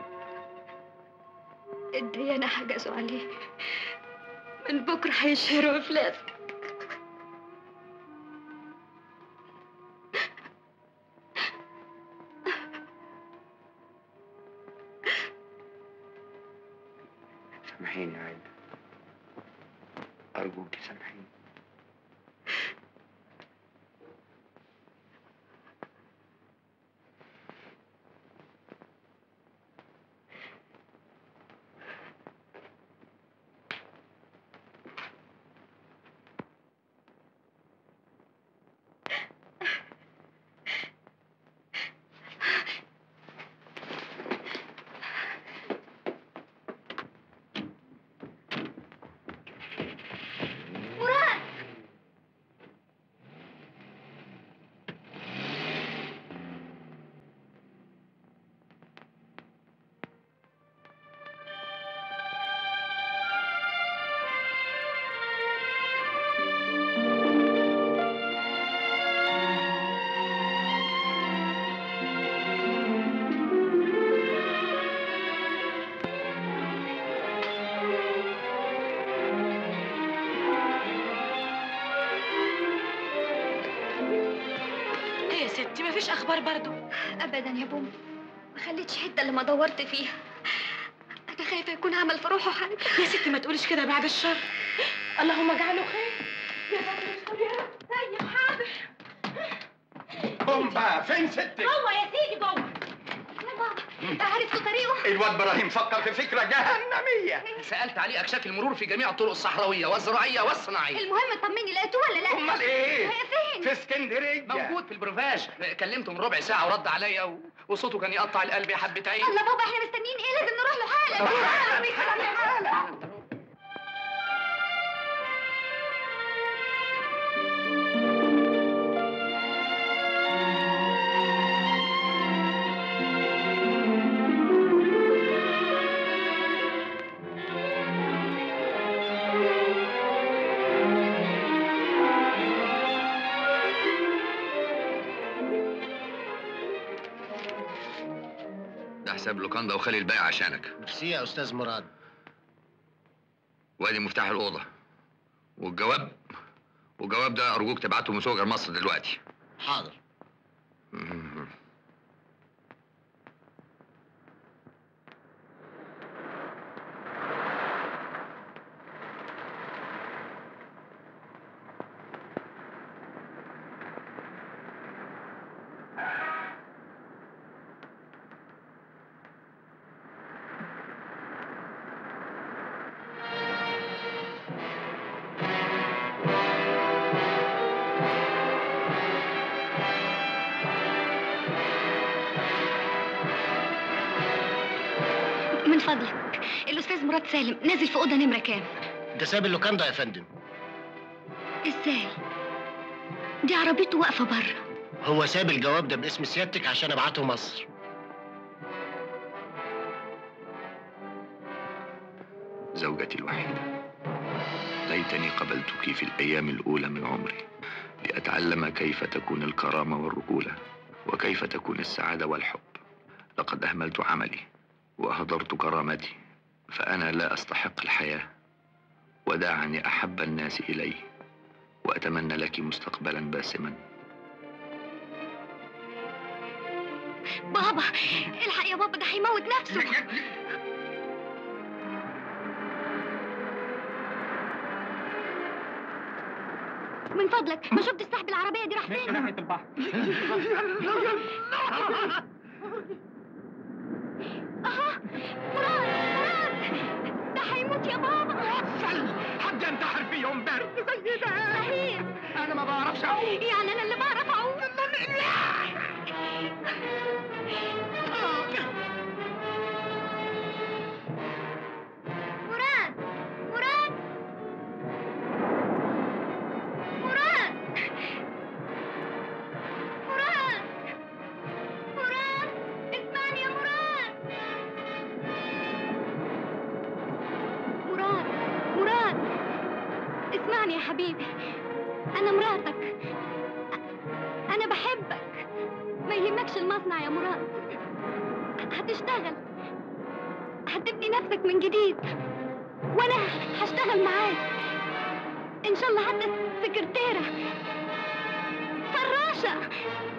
الديانة حجزوا عليه من بكرة هيشهروا إفلاسك سامحيني يا عايدة أرجوكي سامحيني مراد ايه يا ستي مفيش اخبار برضو أبدا يا بوم ما خليتش حتة اللي ما دورت فيها أنا خايفة يكون عمل في روحه حاجة يا ستي ما تقوليش كده بعد الشر اللهم اجعله خير يا فندم يا طيب حاضر بومبا فين ستك؟ هو يا سيدي جوه يا بابا انت عرفت طريقه الواد ابراهيم فكر في فكره جهنميه سالت عليه اكشاك المرور في جميع الطرق الصحراويه والزراعيه والصناعيه المهم طمني لقيتوه ولا لا امال ايه؟ هي فين في اسكندريه موجود في البروفاج كلمته من ربع ساعه ورد عليا و... وصوته كان يقطع القلب يا حبه عين الله بابا احنا مستنيين ايه لازم نروح له حالا حساب لوكاندا وخلي الباقي عشانك ميرسي يا استاذ مراد وادي مفتاح الاوضه والجواب والجواب ده ارجوك تبعته مسوق مصر دلوقتي حاضر من فضلك الاستاذ مراد سالم نازل في اوضه نمره كام ده ساب اللوكاندا يا فندم ازاي دي عربيته واقفه بره هو ساب الجواب ده باسم سيادتك عشان ابعته مصر زوجتي الوحيدة ليتني قبلتك في الأيام الأولى من عمري لأتعلم كيف تكون الكرامة والرجولة وكيف تكون السعادة والحب لقد أهملت عملي وأهدرت كرامتي فأنا لا أستحق الحياة وداعني أحب الناس إلي وأتمنى لك مستقبلا باسما بابا الحق يا بابا ده هيموت نفسه من فضلك ما شفتش صاحب العربيه دي راح فين ناحية البحر اها مراد مراد ده هيموت يا بابا حد ينتحر فيهم برد زي ده صحيح انا ما بعرفش اعوم يعني انا اللي بعرف اعوم مراد مراد مراد مراد مراد اسمعني يا مراد مراد مراد اسمعني يا حبيبي أنا مراتك أ- أنا بحبك ما يهمكش المصنع يا مراد هتشتغل هتبني نفسك من جديد وأنا هشتغل معاك إن شاء الله حتى سكرتيرة فراشة